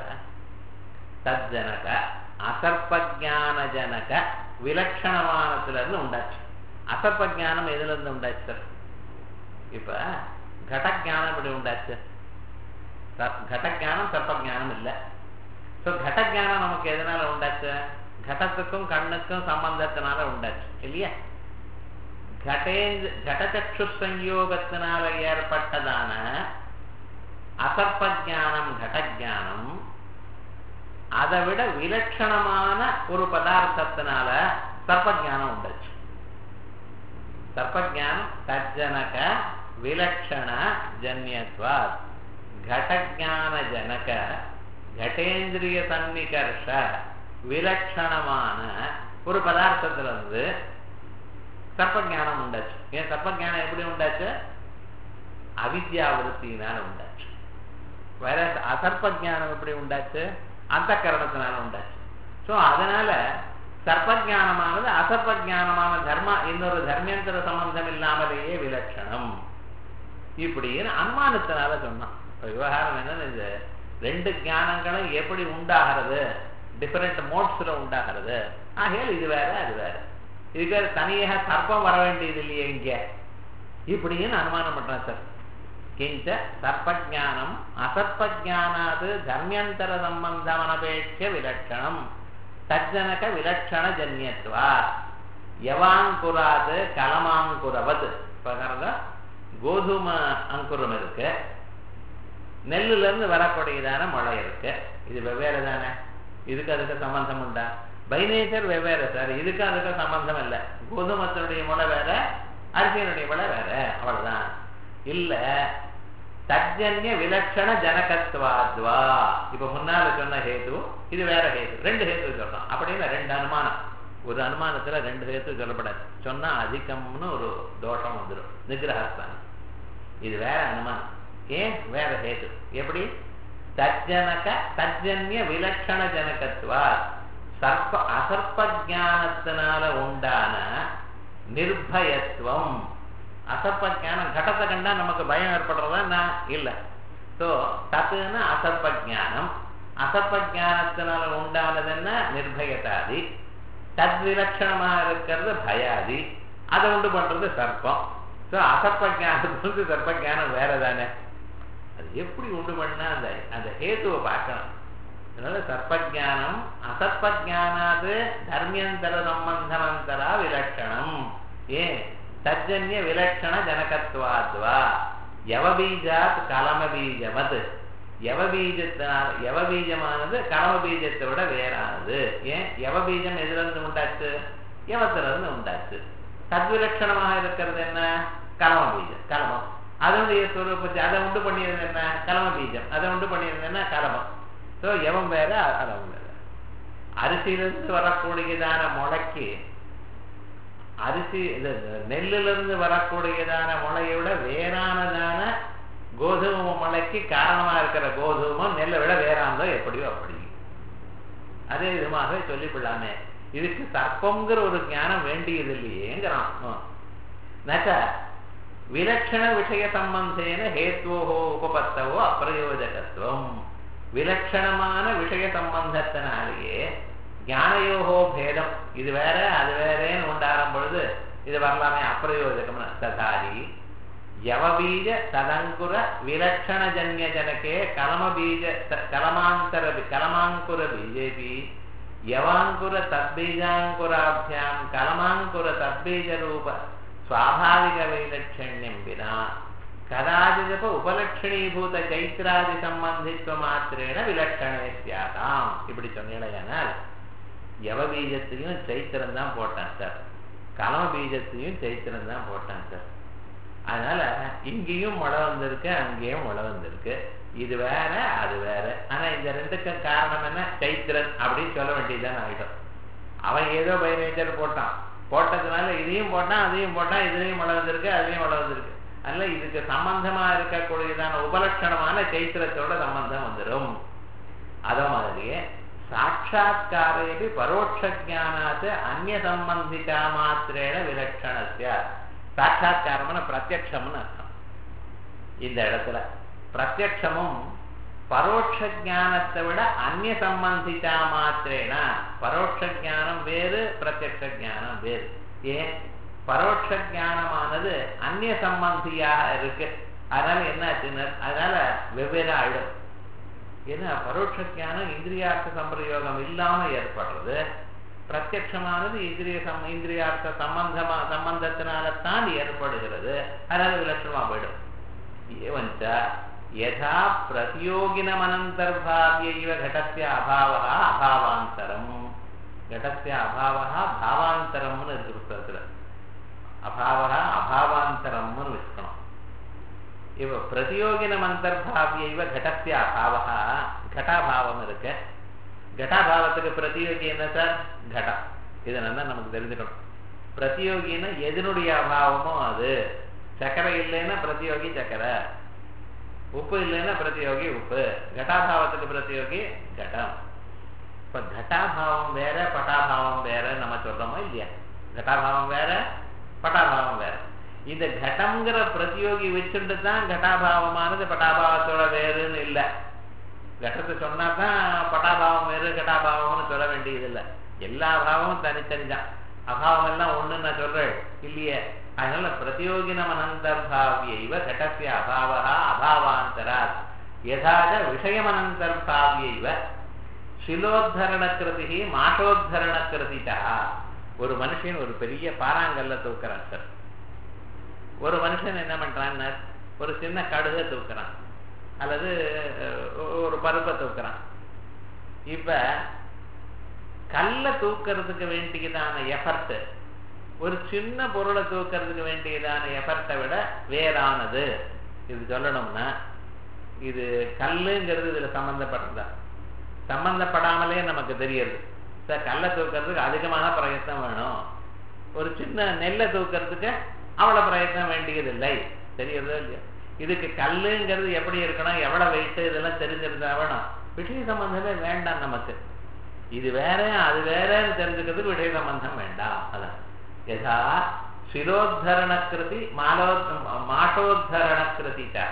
தஜ்ஜனக அசர்ப்பஜான ஜனக விலட்சணமானத்துல இருந்து உண்டாச்சு அசர்ப்பஜானம் எதுல இருந்து உண்டாச்சு சார் இப்ப கடஜானம் இப்படி உண்டாச்சு கடஜானம் சர்ப்பஜானம் இல்லை ஸோ கடஜானம் நமக்கு எதனால உண்டாச்சு கடத்துக்கும் கண்ணுக்கும் சம்பந்தத்தினால உண்டாச்சு இல்லையா கடேந்து கடச்சக்ஷு சங்கயோகத்தினால ஏற்பட்டதான அசர்ப்பஜானம் கடஜானம் அதை விட விலட்சணமான ஒரு பதார்த்தத்தினால சர்ப்பஜானம் உண்டாச்சு சர்ப்பஜானம் தஜ்ஜனக விலட்சண ஜன்யத்வாத் घटज्ञान जनक घटेन्द्रिय सन्निकर्ष விலட்சணமான ஒரு பதார்த்தத்துல இருந்து சர்ப்பஞானம் உண்டாச்சு ஏன் சர்ப்பஞானம் எப்படி உண்டாச்சு அவித்யாவிருத்தினால உண்டாச்சு வேற அசர்ப்ப ஜானம் எப்படி உண்டாச்சு அந்த கரணத்தினால உண்டாச்சு ஸோ அதனால சர்ப்பஜானமானது அசர்ப்ப ஜானமான தர்மா இன்னொரு தர்மேந்திர சம்பந்தம் இல்லாமலேயே விலட்சணம் இப்படின்னு அனுமானத்தினால சொன்னான் இப்ப விவகாரம் என்னன்னு இது ரெண்டு ஞானங்களும் எப்படி உண்டாகிறது டிஃபரெண்ட் மோட்ஸ்ல உண்டாகிறது ஆகையால் இது வேற அது வேற இதுக்கு வேற தனியாக சர்ப்பம் வர வேண்டியது இல்லையே இங்க இப்படின்னு அனுமானம் பண்றான் சார் கிஞ்ச சர்ப்பஜானம் அசர்ப்பஜானாது தர்மியந்தர சம்பந்தம் அனபேட்ச விலட்சணம் தஜ்ஜனக விலட்சண ஜன்யத்வா யவாங்குராது கலமாங்குரவது இப்போ கோதும அங்குரம் இருக்கு நெல்லுல இருந்து வரக்கூடியதான மழை இருக்கு இது வெவ்வேறு தானே இதுக்கு அதுக்கு சம்பந்தம் உண்டா பை நேச்சர் வெவ்வேறு சார் இதுக்கு அதுக்கு சம்பந்தம் இல்லை கோதுமத்தினுடைய முளை வேற அரிசியினுடைய முளை வேற அவ்வளவுதான் இல்ல தஜ்ஜன்ய விலட்சண ஜனகத்வாத்வா இப்ப முன்னால சொன்ன ஹேது இது வேற ஹேது ரெண்டு ஹேத்து சொல்றோம் அப்படின்னு ரெண்டு அனுமானம் ஒரு அனுமானத்துல ரெண்டு ஹேத்து சொல்லப்படாது சொன்னா அதிகம்னு ஒரு தோஷம் வந்துடும் நிகிரகஸ்தானம் இது வேற அனுமானம் ஏன் வேற ஹேது எப்படி தஜ்ஜனக தஜ்ஜன்ய விலட்சண ஜனகத்வா சர்ப்ப அசர்ப்ப ஜானத்தினால உண்டான நிர்பயத்துவம் அசர்ப்ப ஜானம் கடத்தை கண்டா நமக்கு பயம் ஏற்படுறதா இல்ல ஸோ தத்துன்னா அசர்ப்ப ஜானம் அசர்ப்ப ஜானத்தினால உண்டானது என்ன நிர்பயதாதி தத் விலட்சணமாக இருக்கிறது பயாதி அதை உண்டு பண்றது சர்ப்பம் ஸோ அசர்ப்ப ஜானத்துக்கு சர்ப்ப ஜானம் வேற தானே அது எப்படி உண்டு பண்ணா அந்த அந்த ஹேத்துவை பார்க்கணும் அதனால சர்ப்பஜானம் அசர்ப்பஜானாது தர்மியந்தர சம்பந்தமந்தரா விலட்சணம் ஏன் தஜ்ஜன்ய விலட்சண ஜனகத்வாத்வா யவபீஜாத் கலம பீஜமது யவபீஜத்தினால் யவபீஜமானது கலம பீஜத்தை விட வேறானது ஏன் யவபீஜம் எதிலிருந்து உண்டாச்சு யவத்திலிருந்து உண்டாச்சு தத்விலட்சணமாக இருக்கிறது என்ன கலம பீஜம் கலமம் அதனுடைய ஸ்வரூபத்தை அதை உண்டு பண்ணியது என்ன கலம பீஜம் அதை உண்டு பண்ணியது என்ன கலமம் ஸோ எவன் வேற அளவு வேற அரிசியிலிருந்து வரக்கூடியதான முளைக்கு அரிசி இது நெல்லிலிருந்து வரக்கூடியதான முளையை விட வேறானதான கோதுமை முளைக்கு காரணமா இருக்கிற கோதுமம் நெல்லை விட வேறானதோ எப்படியோ அப்படி அதே விதமாக சொல்லிவிடலாமே இதுக்கு சர்ப்பங்கிற ஒரு ஞானம் வேண்டியது இல்லையேங்கிறான் நச்ச விலட்சண விஷய சம்பந்தேன ஹேத்வோஹோ உபபத்தவோ அப்பிரயோஜகத்துவம் விலட்சணமான விஷய சம்பந்தத்தினாலேயே ஞானயோகோ பேதம் இது வேற அது வேறேன்னு உண்டாகும் பொழுது இது வரலாமே அப்பிரயோஜகம் ததாரி யவபீஜ ததங்குர விலட்சண ஜன்ய ஜனகே கலமபீஜ கலமாந்தர கலமாங்குர பிஜேபி யவாங்குர தத்பீஜாங்குராபியாம் கலமாங்குர தத்பீஜ ரூப ஸ்வாபாவிக வைலட்சண்யம் வினா கதாச்சிதப்ப உபலட்சணீபூத சைத்திராதி சம்பந்தித்துவ மாத்திரேன விலட்சணே சியாதாம் இப்படி சொன்னீங்களேனால் யவ பீஜத்தையும் சைத்திரம் தான் போட்டான் சார் கலம பீஜத்தையும் சைத்திரம் தான் போட்டான் சார் அதனால இங்கேயும் முளை வந்திருக்கு அங்கேயும் முளை வந்திருக்கு இது வேற அது வேற ஆனா இந்த ரெண்டுக்கும் காரணம் என்ன சைத்திரன் அப்படின்னு சொல்ல வேண்டியதுதான் ஆகிடும் அவன் ஏதோ பை நேச்சர் போட்டான் போட்டதுனால இதையும் போட்டான் அதையும் போட்டான் இதுலயும் முளை வந்திருக்கு அதுலயும் முளை வந்திருக்கு அதனால இதுக்கு சம்பந்தமா இருக்கக்கூடியதான உபலட்சணமான சைத்திரத்தோட சம்பந்தம் வந்துடும் அத மாதிரியே சாட்சா்காரேபி பரோட்ச ஜானாத்து அந்நிய சம்பந்திகா மாத்திரேன விலட்சணத்திய சாட்சா்காரம்னு பிரத்யக்ஷம்னு அர்த்தம் இந்த இடத்துல பிரத்யக்ஷமும் பரோட்ச ஜானத்தை விட அந்நிய சம்பந்திகா மாத்திரேன பரோட்ச ஜானம் வேறு பிரத்யக்ஷ ஜானம் வேறு ஏன் பரோட்ச ஜானமானது அந்நிய சம்பந்தியாக இருக்கு அதனால என்ன ஆச்சுன்னு அதனால வெவ்வேறு ஆயிடும் ஏன்னா பரோட்ச ஜானம் இந்திரியார்த்த சம்பிரயோகம் இல்லாம ஏற்படுறது பிரத்யமானது இந்திரிய சம் இந்திரியார்த்த சம்பந்தமா சம்பந்தத்தினால்தான் ஏற்படுகிறது அதனால விலட்சணமா போயிடும் ஏவஞ்ச யதா பிரதியோகினமனந்தர்பாவியைவ கடசிய அபாவா அபாவாந்தரம் கடசிய அபாவா பாவாந்தரம்னு இருக்கு புத்தகத்துல அபாவா அபாவாந்தரம்னு வச்சுக்கணும் இவ பிரதியோகினம் அந்தர்பாவிய இவ கடசிய அபாவா கட்டாபாவம் இருக்கு கட்டாபாவத்துக்கு பிரதியோகி என்ன சார் கடம் இதை நல்லா நமக்கு தெரிஞ்சுக்கணும் பிரதியோகின்னா எதனுடைய அபாவமோ அது சக்கரை இல்லைன்னா பிரதியோகி சக்கரை உப்பு இல்லைன்னா பிரதியோகி உப்பு கட்டாபாவத்துக்கு பிரதியோகி கடம் இப்ப கட்டாபாவம் வேற பட்டாபாவம் வேற நம்ம சொல்றோமோ இல்லையா கட்டாபாவம் வேற பட்டாபாவம் வேற இந்த கடம்ங்கிற பிரதியோகி வச்சுட்டு தான் கட்டாபாவமானது பட்டாபாவத்தோட வேறுன்னு இல்லை கடத்தை சொன்னா தான் பட்டாபாவம் வேறு கட்டாபாவம்னு சொல்ல வேண்டியது இல்லை எல்லா பாவமும் தனித்தனி தான் அபாவம் எல்லாம் ஒண்ணு நான் சொல்றேன் இல்லையே அதனால பிரதியோகினம் அனந்தர்பாவியைவ கடசிய அபாவா அபாவாந்தராத் யதாத விஷயமனந்தர்பாவியைவ சிலோத்தரண கிருதி மாட்டோத்தரண கிருதிட்டா ஒரு மனுஷன் ஒரு பெரிய பாறாங்கல்ல தூக்குறான் சார் ஒரு மனுஷன் என்ன பண்றான்னு ஒரு சின்ன கடுகை தூக்குறான் அல்லது ஒரு பருப்பை தூக்குறான் இப்ப கல்ல தூக்கிறதுக்கு வேண்டியதான எஃபர்ட் ஒரு சின்ன பொருளை தூக்கிறதுக்கு வேண்டியதான எஃபர்ட்டை விட வேறானது இது சொல்லணும்னா இது கல்லுங்கிறது இதுல சம்பந்தப்பட்டதா சம்பந்தப்படாமலே நமக்கு தெரியுது சார் கல்லை தூக்கிறதுக்கு அதிகமான பிரயத்னம் வேணும் ஒரு சின்ன நெல்லை தூக்கிறதுக்கு அவ்வளவு பிரயத்னம் வேண்டியதில்லை தெரியுறதோ இல்லையா இதுக்கு கல்லுங்கிறது எப்படி இருக்கணும் எவ்வளவு வெயிட் இதெல்லாம் தெரிஞ்சிருந்தா வேணும் விஷய சம்பந்தமே வேண்டாம் நமக்கு இது வேற அது வேறன்னு தெரிஞ்சுக்கிறதுக்கு விஷய சம்பந்தம் வேண்டாம் அதான் யதா சிரோத்தரண கிருதி மாலோ மாட்டோத்தரண கிருதிச்சா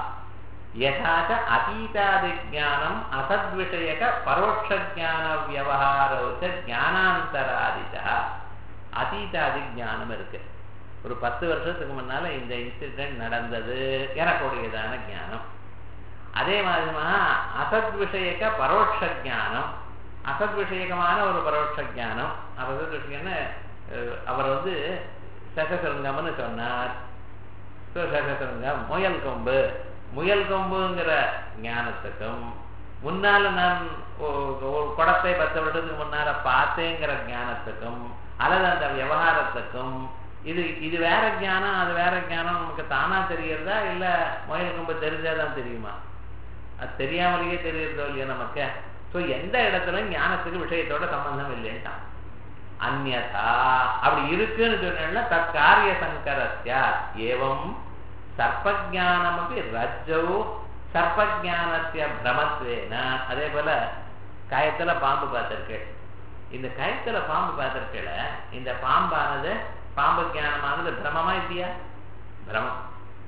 யதாச்ச அதீதாதி ஜானம் அசத்விஷயக பரோட்ச ஜான வியவகாரோச்ச ஜானாந்தராதிச்சா அதீதாதி ஜானம் இருக்கு ஒரு பத்து வருஷத்துக்கு முன்னால இந்த இன்சிடென்ட் நடந்தது எனக்கூடியதான ஞானம் அதே மாதிரிமா அசத் விஷயக்க பரோட்ச ஜானம் அசத் விஷயகமான ஒரு பரோட்ச ஜானம் அசத் விஷயம்னு அவர் வந்து சகசிருங்கம்னு சொன்னார் சகசிருங்கம் முயல் கொம்பு முயல் கொம்புங்கிற ஞானத்துக்கும் முன்னால நான் குடத்தை பத்து வருடத்துக்கு முன்னால பார்த்தேங்கிற ஞானத்துக்கும் அல்லது அந்த விவகாரத்துக்கும் இது இது வேற ஞானம் அது வேற ஞானம் நமக்கு தானா தெரியறதா இல்ல முயல் கொம்பு தெரிஞ்சாதான் தெரியுமா அது தெரியாமலேயே தெரியறதோ இல்லையா நமக்கு ஸோ எந்த இடத்துல ஞானத்துக்கு விஷயத்தோட சம்பந்தம் இல்லைன்ட்டான் அந்நதா அப்படி இருக்குன்னு சொன்னா தற்காரிய சங்கரஸ்யா ஏவம் சர்ப்பஜானமப்பி ரஜ்ஜவு சர்ப்பஜானத்திய பிரமத்வேன அதே போல கயத்துல பாம்பு பார்த்திருக்கேன் இந்த கயத்துல பாம்பு பார்த்திருக்கல இந்த பாம்பானது பாம்பு ஜானமானது பிரமமா இல்லையா பிரமம்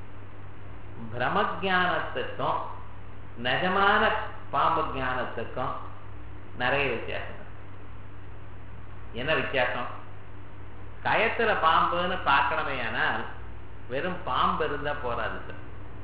பிரம ஜானத்துக்கும் நிஜமான பாம்பு ஜானத்துக்கும் நிறைய வித்தியாசம் என்ன வித்தியாசம் கயத்துல பாம்புன்னு பார்க்கணுமே ஆனால் வெறும் பாம்பு இருந்தா போறாது சார்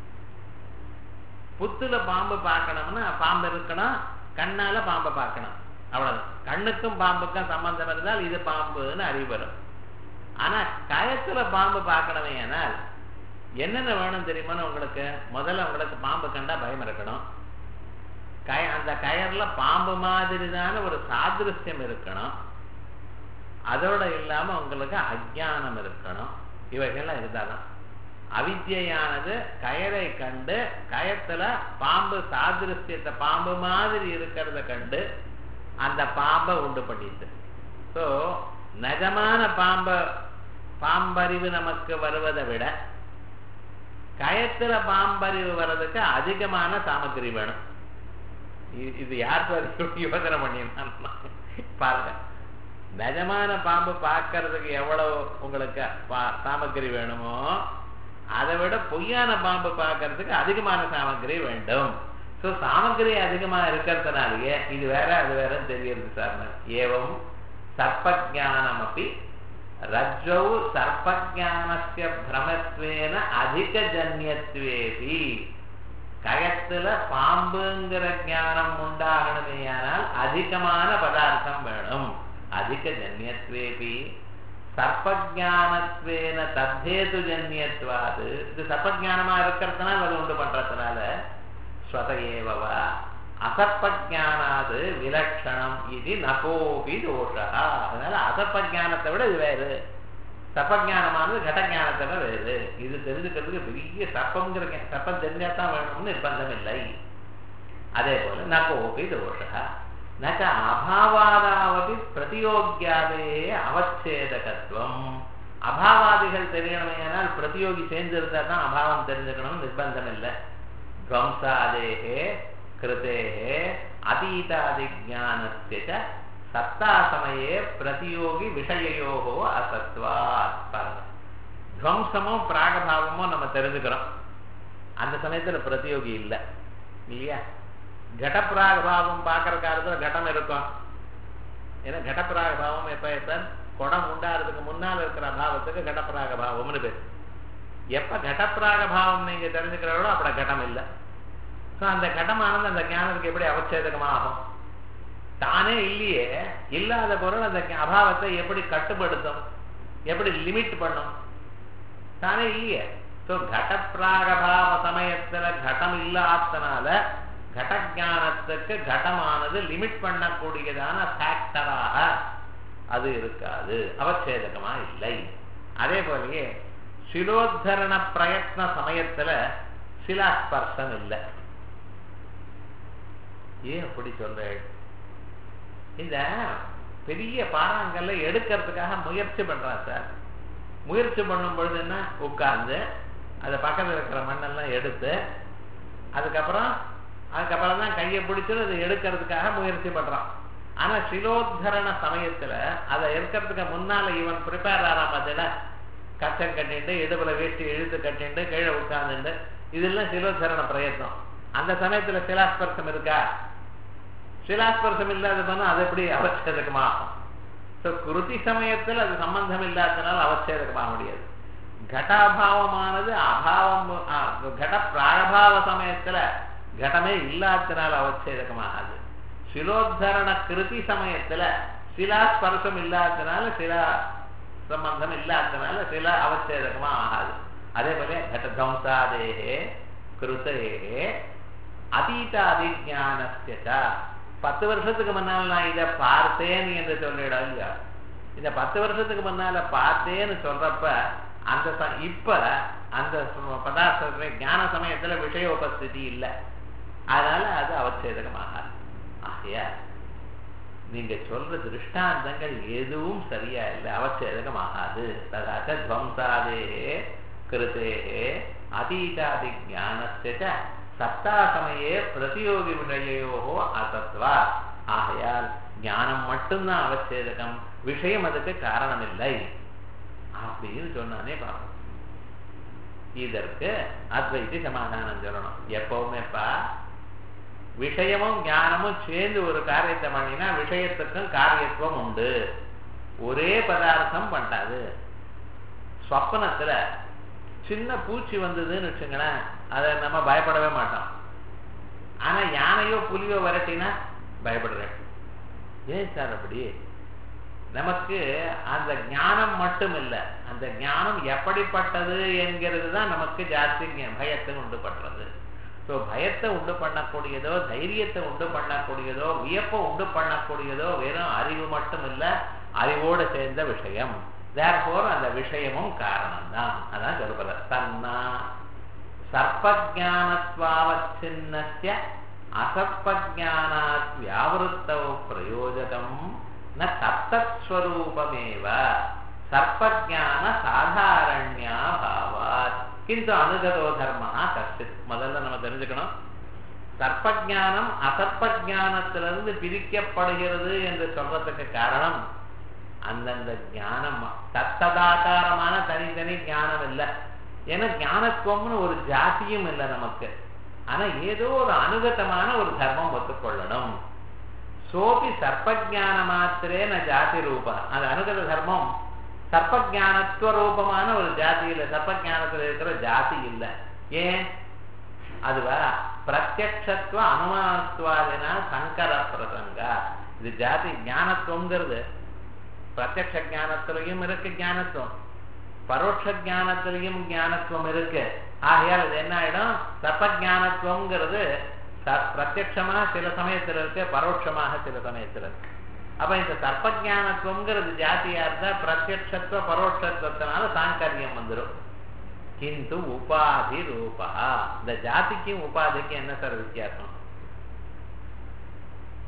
புத்துல பாம்பு பார்க்கணும்னா பாம்பு இருக்கணும் கண்ணால பாம்பை பார்க்கணும் அவ்வளவு கண்ணுக்கும் பாம்புக்கும் சம்பந்தம் இருந்தால் இது பாம்புன்னு அறிவு வரும் ஆனா கயத்துல பாம்பு பார்க்கணுமே ஆனால் என்னென்ன வேணும் தெரியுமான்னு உங்களுக்கு முதல்ல உங்களுக்கு பாம்பு கண்டா பயம் இருக்கணும் கய அந்த கயர்ல பாம்பு மாதிரிதான ஒரு சாதிருஷ்யம் இருக்கணும் அதோட இல்லாம உங்களுக்கு அஜானம் இருக்கணும் இவைகள்லாம் இருந்தாதான் அவித்யானது கயரை கண்டு கயத்துல பாம்பு சாதிருஷ்யத்தை பாம்பு மாதிரி இருக்கிறத கண்டு அந்த பாம்பை உண்டு பண்ணிட்டு ஸோ நிஜமான பாம்ப பாம்பறிவு நமக்கு வருவதை விட கயத்துல பாம்பறிவு வர்றதுக்கு அதிகமான சாமக்கிரி வேணும் இது யார் யோசனை பண்ணியிருந்தா பாருங்க நிஜமான பாம்பு பார்க்கறதுக்கு எவ்வளவு உங்களுக்கு சாமக்கிரி வேணுமோ அதை விட பொய்யான பாம்பு பார்க்கறதுக்கு அதிகமான சாமக்கிரி வேண்டும் ஸோ சாமக்கிரி அதிகமா இருக்கிறதுனாலயே இது வேற அது வேற தெரியுது சார் ஏவம் சர்ப்பஜானம் அப்படி ரஜ்ஜௌ சர்ப்பஜானஸ்ய பிரமத்வேன அதிக ஜன்யத்வேபி கயத்துல பாம்புங்கிற ஞானம் உண்டாகணுமேயானால் அதிகமான பதார்த்தம் வேணும் அதிக ஜன்யத்வேபி சர்ப்பஜானத்வேன தத்தேது ஜன்யத்வாது இது சர்ப்பஜானமா இருக்கிறதுனால அது உண்டு பண்றதுனால ஸ்வதையேவா அசப்பஜானாது விலட்சணம் இது நகோபி தோஷா அதனால அசப்பஜானத்தை விட இது வேறு சப்பஜானமானது கடஞானத்தை விட வேறு இது தெரிஞ்சுக்கிறதுக்கு பெரிய சப்பங்கிற சப்பம் தெரிஞ்சாதான் வேணும்னு நிர்பந்தம் இல்லை அதே போல நகோபி தோஷா நச்ச அபாவாதாவது பிரதியோகியாவே அவச்சேதகத்துவம் அபாவாதிகள் தெரியணுமே ஆனால் பிரதியோகி சேர்ந்திருந்தா தான் அபாவம் தெரிஞ்சுக்கணும் நிர்பந்தம் இல்லை துவம்சாதேகே கிருதேகே அதீதாதி ஜானஸ்ய சத்தா சமயே பிரதியோகி விஷயோகோ அசத்வாத் பாருங்க துவம்சமோ பிராகபாவமோ நம்ம தெரிஞ்சுக்கிறோம் அந்த சமயத்துல பிரதியோகி இல்லை இல்லையா கடப்பிராகபாவம் பார்க்குற காலத்துல கடம் இருக்கும் ஏன்னா கடப்பிராகபாவம் எப்ப எப்ப குடம் உண்டாகிறதுக்கு முன்னால் இருக்கிற பாவத்துக்கு கடப்பிராகபாவம்னு பேர் எப்ப கடப்பிராகபாவம் நீங்க தெரிஞ்சுக்கிறவளோ அப்பட கடம் இல்லை ஸோ அந்த கடமானது அந்த ஞானத்துக்கு எப்படி அவச்சேதகமாகும் தானே இல்லையே இல்லாத பொருள் அந்த அபாவத்தை எப்படி கட்டுப்படுத்தும் எப்படி லிமிட் பண்ணும் தானே இல்லையே ஸோ கடப்பிராகபாவ சமயத்துல கடம் இல்லாதனால கடஜானத்துக்கு கடமானது லிமிட் பண்ணக்கூடியதான ஃபேக்டராக அது இருக்காது அவச்சேதகமா இல்லை அதே போலயே சிலோத்தரண பிரயத்ன சமயத்துல சிலாஸ்பர்சம் இல்லை ஏன் அப்படி சொல்றேன் இந்த பெரிய பாறாங்கல்ல எடுக்கிறதுக்காக முயற்சி பண்றான் சார் முயற்சி பண்ணும் பொழுது என்ன உட்கார்ந்து அதை பக்கத்தில் இருக்கிற மண்ணெல்லாம் எடுத்து அதுக்கப்புறம் அதுக்கப்புறம் தான் கையை பிடிச்சு அதை எடுக்கிறதுக்காக முயற்சி பண்றான் ஆனா சிலோத்தரண சமயத்துல அதை எடுக்கிறதுக்கு முன்னால இவன் ப்ரிப்பேர் ஆறான் பார்த்தீங்களா கச்சம் கட்டிண்டு இடுப்புல வேஷ்டி இழுத்து கட்டிண்டு கீழே உட்கார்ந்துண்டு இதெல்லாம் சிலோத்தரண பிரயத்னம் அந்த சமயத்துல சிலாஸ்பர்சம் இருக்கா சிலாஸ்பர்சம் இல்லாத பண்ணா அது எப்படி அவச்சேதகமாகும் ஸோ குருதி சமயத்தில் அது சம்பந்தம் இல்லாததுனால அவச்சேதகமாக முடியாது கட்டாபாவமானது அபாவம் கட பிராகபாவ சமயத்துல கடமே இல்லாததுனால அவச்சேதகமாகாது சிலோத்தரண கிருதி சமயத்துல சிலா ஸ்பர்சம் இல்லாததுனால சிலா சம்பந்தம் இல்லாததுனால சில அவச்சேதகமா ஆகாது அதே போல கடத்வம்சாதேகே கிருத்தேகே அதீத அதிஜானஸ்ய பத்து வருஷத்துக்கு முன்னால் நான் இதை பார்த்தேன் என்று சொல்லிடும் இல்லையா இந்த பத்து வருஷத்துக்கு முன்னால பார்த்தேன்னு சொல்றப்ப அந்த இப்ப அந்த பதார்த்தத்துல ஞான சமயத்துல விஷய உபஸ்திதி இல்லை அதனால அது அவச்சேதகமாகாது ஆகையா நீங்க சொல்ற திருஷ்டாந்தங்கள் எதுவும் சரியா இல்லை அவச்சேதகமாகாது ததாக துவம்சாதே கிருத்தே அதீதாதி ஞானஸ்ய சத்தா சமயே பிரதியோகி விஷயோ அசத்வா ஆகையால் ஞானம் மட்டும்தான் அவச்சேதகம் விஷயம் அதுக்கு காரணம் இல்லை அப்படின்னு சொன்னானே பாப்போம் இதற்கு அத்வைத்தி சமாதானம் சொல்லணும் எப்பவுமேப்பா விஷயமும் ஞானமும் சேர்ந்து ஒரு காரியத்தை பண்ணினா விஷயத்துக்கும் காரியத்துவம் உண்டு ஒரே பதார்த்தம் பண்ணாது சொப்பனத்துல சின்ன பூச்சி வந்ததுன்னு வச்சுங்களேன் அதை நம்ம பயப்படவே மாட்டோம் ஆனா யானையோ புலியோ விரட்டினா பயப்படுறேன் ஏன் சார் அப்படி நமக்கு அந்த ஞானம் மட்டும் இல்லை அந்த ஞானம் எப்படிப்பட்டது என்கிறது தான் நமக்கு ஜாஸ்தி பயத்தை உண்டு பண்றது ஸோ பயத்தை உண்டு பண்ணக்கூடியதோ தைரியத்தை உண்டு பண்ணக்கூடியதோ வியப்பை உண்டு பண்ணக்கூடியதோ வெறும் அறிவு மட்டும் இல்லை அறிவோடு சேர்ந்த விஷயம் தேர்போர் அந்த விஷயமும் காரணம் தான் அதான் சொல்றது தன்னா சர்ப்பஜானத்வாவச்சின்னஸ்ய அசர்ப்பஜானாத் வியாவிருத்தௌ பிரயோஜகம் ந தத்தஸ்வரூபமேவ சர்ப்பஜான சாதாரண்யா பாவாத் கிந்து அனுகதோ தர்மா கஷ்டித் முதல்ல நம்ம தெரிஞ்சுக்கணும் சர்ப்பஜானம் அசர்ப்பஜானத்திலிருந்து பிரிக்கப்படுகிறது என்று சொல்றதுக்கு காரணம் அந்தந்த ஞானம் தத்ததாகாரமான தனித்தனி ஞானம் இல்லை ஏன்னா ஞானத்துவம்னு ஒரு ஜாதியும் இல்லை நமக்கு ஆனா ஏதோ ஒரு அனுகதமான ஒரு தர்மம் ஒத்துக்கொள்ளணும் சோபி சர்ப்பஜான மாத்திரே ந ஜாதி ரூபம் அந்த அனுகத தர்மம் சர்ப்பஜானத்துவ ரூபமான ஒரு ஜாதி இல்லை சர்ப்பஜானத்தில் இருக்கிற ஜாதி இல்லை ஏன் அதுவா பிரத்யக்ஷத்துவ அனுமானத்துவாதினா சங்கர பிரசங்க இது ஜாதி ஞானத்துவங்கிறது பிரத்யக்ஷ ஜானத்திலையும் இருக்கு ஞானத்துவம் பரோட்ச ஜானத்திலையும் ஞானத்துவம் இருக்கு ஆகையால் அது என்ன ஆயிடும் சர்ப்பஜானத்துவங்கிறது பிரத்யட்சமா சில சமயத்தில் இருக்கு பரோட்சமாக சில சமயத்தில் இருக்கு அப்ப இந்த சர்ப்பஜானத்துவங்கிறது ஜாத்தியா இருந்தா பிரத்யட்சத்துவ பரோட்சத்துவத்தினால சாங்கரியம் வந்துடும் கிந்து உபாதி ரூபா இந்த ஜாதிக்கும் உபாதிக்கும் என்ன சார் வித்தியாசம்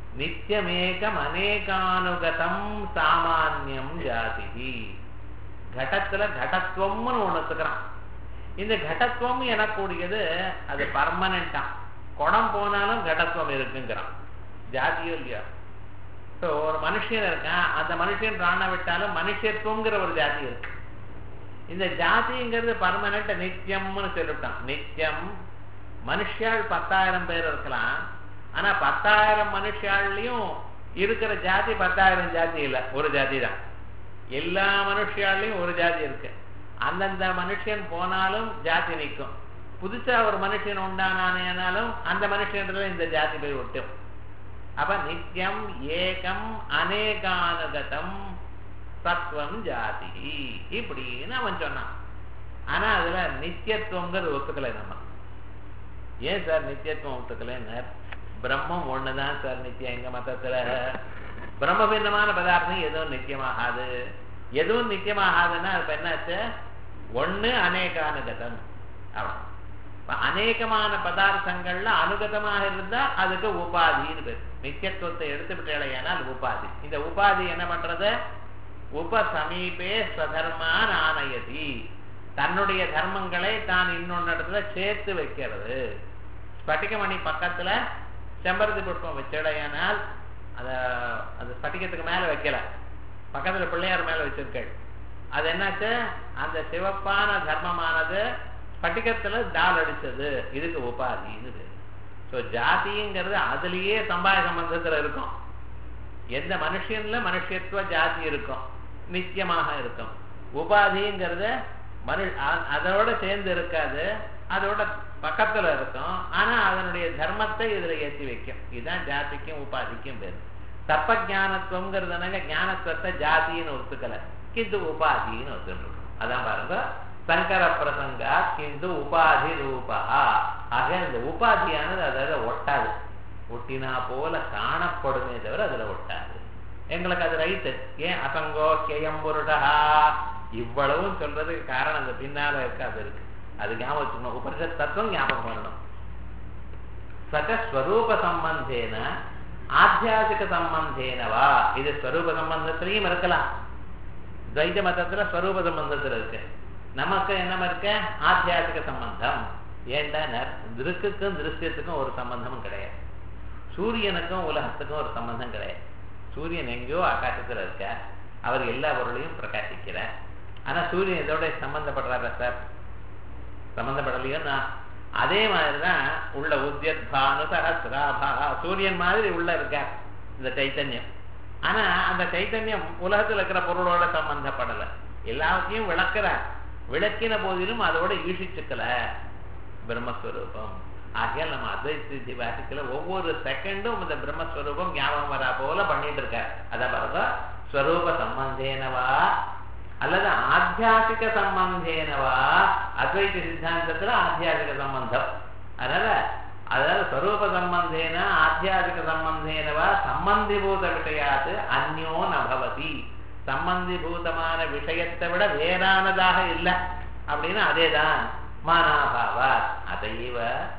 நித்தியமேகம் அநேகானுகதம் சாமானியம் ஜாதி கடத்துல கடத்துவம்னு ஒண்ணு எடுத்துக்கிறான் இந்த கடத்துவம் எனக்கூடியது அது பர்மனண்டா குடம் போனாலும் கடத்துவம் இருக்குங்கிறான் ஜாதியோ இல்லையா இப்போ ஒரு மனுஷன் இருக்கான் அந்த மனுஷன் பிராண விட்டாலும் மனுஷத்துவங்கிற ஒரு ஜாதி இருக்கு இந்த ஜாதிங்கிறது பர்மனண்ட் நித்தியம்னு சொல்லிவிட்டான் நித்தியம் மனுஷாள் பத்தாயிரம் பேர் இருக்கலாம் ஆனா பத்தாயிரம் மனுஷாள்லயும் இருக்கிற ஜாதி பத்தாயிரம் ஜாதி இல்லை ஒரு ஜாதி தான் எல்லா மனுஷாலையும் ஒரு ஜாதி இருக்கு அந்தந்த மனுஷன் போனாலும் ஜாதி நிற்கும் புதுசா ஒரு மனுஷன் உண்டானானேனாலும் அந்த மனுஷன்றது இந்த ஜாதி போய் விட்டும் அப்ப நித்தியம் ஏகம் அநேகானுகதம் தத்துவம் ஜாதி இப்படின்னு அவன் சொன்னான் ஆனா அதுல நித்தியத்துவங்கிறது ஒத்துக்கலை நம்ம ஏன் சார் நித்தியத்துவம் ஒத்துக்கலைன்னு பிரம்மம் ஒண்ணுதான் சார் நித்தியம் எங்க மதத்துல பிரம்ம பின்னமான பதார்த்தம் எதுவும் நித்தியமாகாது எதுவும் நித்தியமாகாதுன்னா அது என்னாச்சு ஒண்ணு அநேகானுகதம் அவன் அநேகமான பதார்த்தங்கள்ல அனுகதமாக இருந்தா அதுக்கு உபாதின்னு பேர் நித்தியத்துவத்தை எடுத்துவிட்டேனால் உபாதி இந்த உபாதி என்ன பண்றது உப சமீபே ஸ்வதர்மான் ஆனயதி தன்னுடைய தர்மங்களை தான் இன்னொன்னு இடத்துல சேர்த்து வைக்கிறது ஸ்பட்டிகமணி பக்கத்துல செம்பருத்தி புஷ்பம் வச்சிடையானால் அத அந்த ஸ்பட்டிகத்துக்கு மேல வைக்கல பக்கத்துல பிள்ளையார் மேல வச்சிருக்கள் அது என்னாச்சு அந்த சிவப்பான தர்மமானது ஸ்பட்டிகத்துல டால் அடிச்சது இதுக்கு உபாதின்னு பேரு ஸோ ஜாதிங்கிறது அதுலயே சம்பாய சம்பந்தத்துல இருக்கும் எந்த மனுஷன்ல மனுஷத்துவ ஜாதி இருக்கும் நித்தியமாக இருக்கும் உபாதிங்கிறது மனு அதோட சேர்ந்து இருக்காது அதோட பக்கத்துல இருக்கும் ஆனா அதனுடைய தர்மத்தை இதுல ஏற்றி வைக்கும் இதுதான் ஜாதிக்கும் உபாதிக்கும் பேரு தப்ப ஜானத்துவங்கிறதுனால ஞானத்துவத்தை ஜாதின்னு ஒத்துக்கல கிந்து உபாதின்னு ஒத்துருக்கோம் அதான் பாருங்க சங்கர பிரசங்கா கிந்து உபாதி ரூபா ஆக இந்த உபாதியானது அதில் ஒட்டாது ஒட்டினா போல காணப்படுமே தவிர அதுல ஒட்டாது எங்களுக்கு அது ரைட்டு ஏன் அசங்கோ கேயம் புருடா இவ்வளவும் சொல்றதுக்கு காரணம் அந்த பின்னால இருக்கு அது இருக்கு அது ஞாபகம் வச்சுக்கணும் உபனிஷத் தத்துவம் ஞாபகம் பண்ணணும் சக ஸ்வரூப சம்பந்தேன ஆத்தியாசிக சம்பந்தேனவா இது ஸ்வரூப சம்பந்தத்திலையும் இருக்கலாம் துவைத மதத்துல ஸ்வரூப சம்பந்தத்துல இருக்கு நமக்கு என்ன இருக்கு ஆத்தியாசிக சம்பந்தம் ஏண்டா திருக்குக்கும் திருஷ்யத்துக்கும் ஒரு சம்பந்தமும் கிடையாது சூரியனுக்கும் உலகத்துக்கும் ஒரு சம்பந்தம் கிடையாது சூரியன் எங்கேயோ ஆகாசத்துல இருக்க அவர் எல்லா பொருளையும் பிரகாசிக்கிறார் ஆனா சூரியன் இதோட சம்பந்தப்படுறாரா சார் சம்பந்தப்படலையோ நான் அதே மாதிரிதான் உள்ள உத்தியத்பானு சகசிராபா சூரியன் மாதிரி உள்ள இருக்கார் இந்த சைத்தன்யம் ஆனா அந்த சைத்தன்யம் உலகத்துல இருக்கிற பொருளோட சம்பந்தப்படல எல்லாத்தையும் விளக்குறார் விளக்கின போதிலும் அதோட ஈஷிச்சுக்கல பிரம்மஸ்வரூபம் ஆகையால் நம்ம அத்வைத்தி வாசிக்கல ஒவ்வொரு செகண்டும் இந்த பிரம்மஸ்வரூபம் ஞாபகம் வரா போல பண்ணிட்டு இருக்கார் அதான் பாருங்க ஸ்வரூப சம்பந்தேனவா அல்லது ஆத்தியாசிக சம்பந்தேனவா அத்வைத சித்தாந்தத்துல ஆத்தியாசிக சம்பந்தம் அதனால அதாவது ஸ்வரூப சம்பந்தேன ஆத்தியாசிக சம்பந்தேனவா சம்பந்திபூத விஷயாது அந்யோ நபவதி சம்பந்திபூதமான விஷயத்தை விட வேறானதாக இல்லை அப்படின்னு அதேதான் மானாபாவா அதைவ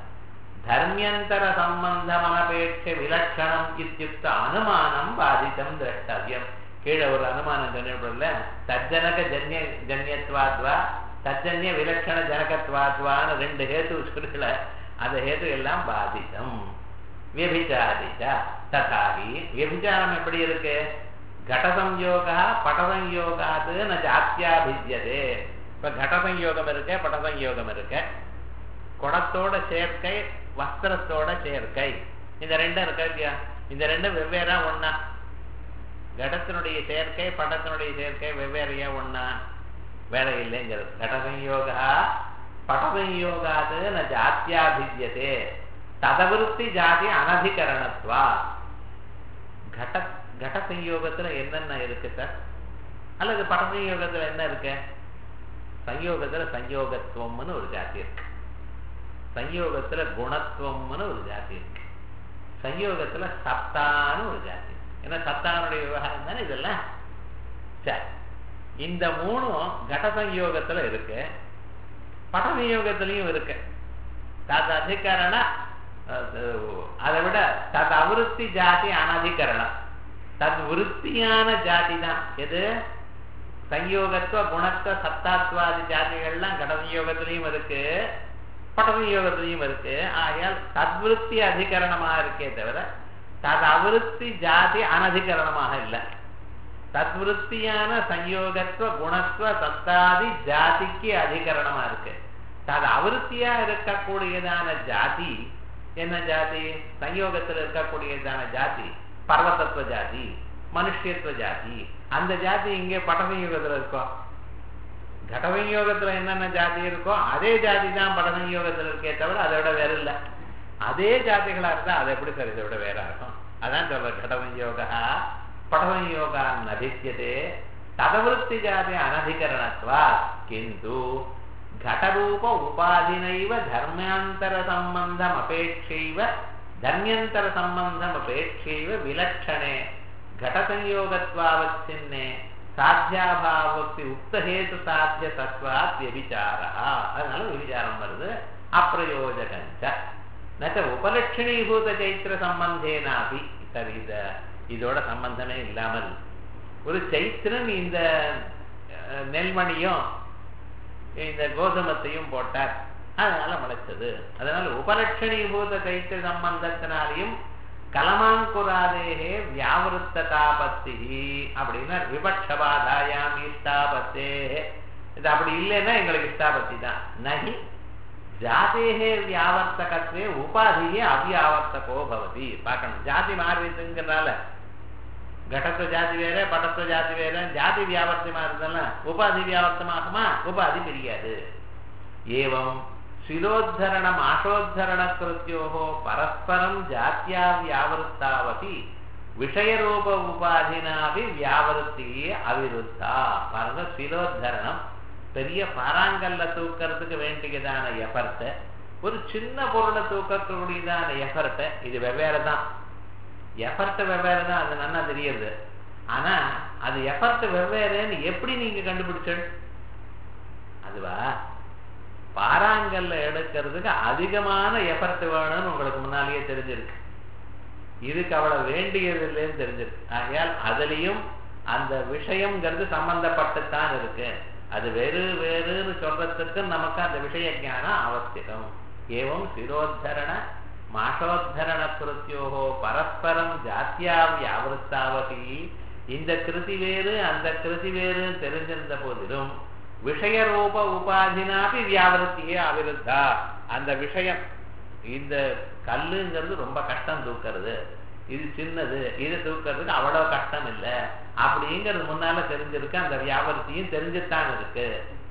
தர்மியந்தர சம்பந்தம் அனபேட்ச விலட்சணம் இத்தியுக்த அனுமானம் பாதித்தம் திரஷ்டவியம் கீழே ஒரு அனுமானம் சொன்ன தஜ்ஜனக ஜன்ய ஜன்யத்வாத்வா தஜ்ஜன்ய விலட்சண ஜனகத்வாத்வான்னு ரெண்டு ஹேத்து சொல்லல அந்த ஹேத்து எல்லாம் பாதிதம் வியபிச்சாரிச்சா ததாகி வியபிச்சாரம் எப்படி இருக்கு கடசம்யோகா படசம்யோகாது ந ஜாத்தியாபித்தியதே இப்ப கடசம்யோகம் இருக்கு படசம்யோகம் இருக்கு குடத்தோட சேர்க்கை வஸ்திரத்தோட சேர்க்கை இந்த ரெண்டும் இருக்கா இல்லையா இந்த ரெண்டும் வெவ்வேறா ஒண்ணா கடத்தினுடைய சேர்க்கை படத்தினுடைய சேர்க்கை வெவ்வேறையா ஒண்ணா வேற இல்லைங்கிறது கடசம்யோகா படசம்யோகாது ந ஜாத்தியாபித்தியதே ததவிருத்தி ஜாதி அனதிகரணத்வா கட கட சம்யோகத்துல என்னென்ன இருக்கு சார் அல்லது பட சம்யோகத்துல என்ன இருக்கு சம்யோகத்துல சம்யோகத்துவம்னு ஒரு ஜாதி இருக்கு சம்யோகத்துல குணத்துவம்னு ஒரு ஜாதி இருக்கு சம்யோகத்துல சத்தான்னு ஒரு ஜாதி ஏன்னா சத்தானுடைய விவகாரம் தானே இதெல்லாம் சரி இந்த மூணும் கட சம்யோகத்துல இருக்கு பட சம்யோகத்திலையும் இருக்கு தாத்த அதிகாரண அதை விட தத் அவிருத்தி ஜாதி அனதிகரணம் தத் விருத்தியான ஜாதி தான் எது சங்கயோகத்துவ குணத்துவ சத்தாத்வாதி ஜாதிகள்லாம் கடவியோகத்திலையும் இருக்கு படவியோகத்திலையும் இருக்கு ஆகையால் தத்விருத்தி அதிகரணமாக இருக்கே தவிர தது அவிருத்தி ஜாதி அனதிகரணமாக இல்லை தத்விருத்தியான சங்கயோகத்துவ குணத்துவ சத்தாதி ஜாதிக்கு அதிகரணமா இருக்கு அது அவிருத்தியா இருக்கக்கூடியதான ஜாதி என்ன ஜாதி சங்கயோகத்தில் இருக்கக்கூடியதான ஜாதி பர்வதத்துவ ஜாதி மனுஷத்துவ ஜாதி அந்த ஜாதி இங்கே படசங்கயோகத்துல இருக்கும் கடவியோகத்துல என்னென்ன ஜாதி இருக்கோ அதே ஜாதி தான் படசங்கயோகத்தில் இருக்கே தவிர அதை விட வேற இல்லை அதே ஜாதிகளா இருந்தா அது எப்படி சார் இதை விட வேற இருக்கும் அதான் சொல்ற கடவியோகா படசங்கயோகா நதித்தியதே ததவருத்தி ஜாதி அனதிகரணத்வா கிந்து घटरूप उपाधिनैव धर्मान्तरसम्बन्धम् अपेक्षैव धर्म्यन्तरसम्बन्धम् अपेक्षैव विलक्षणे घटसंयोगत्वावच्छिन्ने சாத்தியாபாவக்தி உக்தஹேது சாத்திய தத்வாத் வியபிச்சாரா அதனால விபிச்சாரம் வருது அப்பிரயோஜகஞ்ச நச்ச உபலட்சணீபூத சைத்திர சம்பந்தேனாபி சரி இத இதோட சம்பந்தமே இல்லாமல் ஒரு சைத்திரன் இந்த நெல்மணியும் இந்த கோதுமத்தையும் போட்டார் அதனால முளைச்சது அதனால உபலட்சணீபூத சைத்திர சம்பந்தத்தினாலையும் கலமாங்குராதேகே வியாவிருத்த தாபத்தி அப்படின்னா விபக்ஷபாதாயாம் இஷ்டாபத்தே இது அப்படி இல்லைன்னா எங்களுக்கு இஷ்டாபத்தி தான் நகி ஜாதேகே வியாவர்த்தகத்வே உபாதியே அவ்யாவர்த்தகோ பவதி பார்க்கணும் ஜாதி மாறிடுங்கிறனால கடத்துவ ஜாதி வேற படத்துவ ஜாதி வேற ஜாதி வியாபர்த்தமா இருந்தாலும் உபாதி வியாபர்த்தமாகுமா உபாதி பிரியாது ஏவம் शिरोद्धरणम् आशोद्धरणकृत्योः परस्परं जात्या व्यावृत्तावपि விஷயரூப உபாதினாபி வியாவருத்தி அவிருத்தா பாருங்க சிரோத்தரணம் பெரிய பாறாங்கல்ல தூக்கிறதுக்கு வேண்டியதான எஃபர்ட் ஒரு சின்ன பொருளை தூக்கக்கூடியதான எஃபர்ட் இது வெவ்வேறு தான் எஃபர்ட் வெவ்வேறு தான் அது நல்லா தெரியுது ஆனா அது எஃபர்ட் வெவ்வேறுன்னு எப்படி நீங்க கண்டுபிடிச்சல் அதுவா பாறாங்கல்ல எடுக்கிறதுக்கு அதிகமான எஃபர்ட் வேணும்னு உங்களுக்கு முன்னாலேயே தெரிஞ்சிருக்கு இதுக்கு அவ்வளவு வேண்டியது இல்லைன்னு தெரிஞ்சிருக்கு ஆகையால் அதுலயும் அந்த விஷயம்ங்கிறது சம்பந்தப்பட்டுத்தான் இருக்கு அது வேறு வேறுன்னு சொல்றதுக்கு நமக்கு அந்த விஷய ஞானம் அவசியம் ஏவம் சிரோத்தரண மாஷோத்தரண கிருத்தியோகோ பரஸ்பரம் ஜாத்தியா வியாவிருத்தாவதி இந்த கிருதி வேறு அந்த கிருதி வேறு தெரிஞ்சிருந்த போதிலும் விஷயரூப உபாதினாபி வியாபரத்தியே அவிருத்தா அந்த விஷயம் இந்த கல்லுங்கிறது ரொம்ப கஷ்டம் தூக்கிறது இது சின்னது இது தூக்கிறதுக்கு அவ்வளவு கஷ்டம் இல்லை அப்படிங்கிறது முன்னால தெரிஞ்சிருக்கு அந்த வியாபாரத்தையும் தெரிஞ்சுத்தான் இருக்கு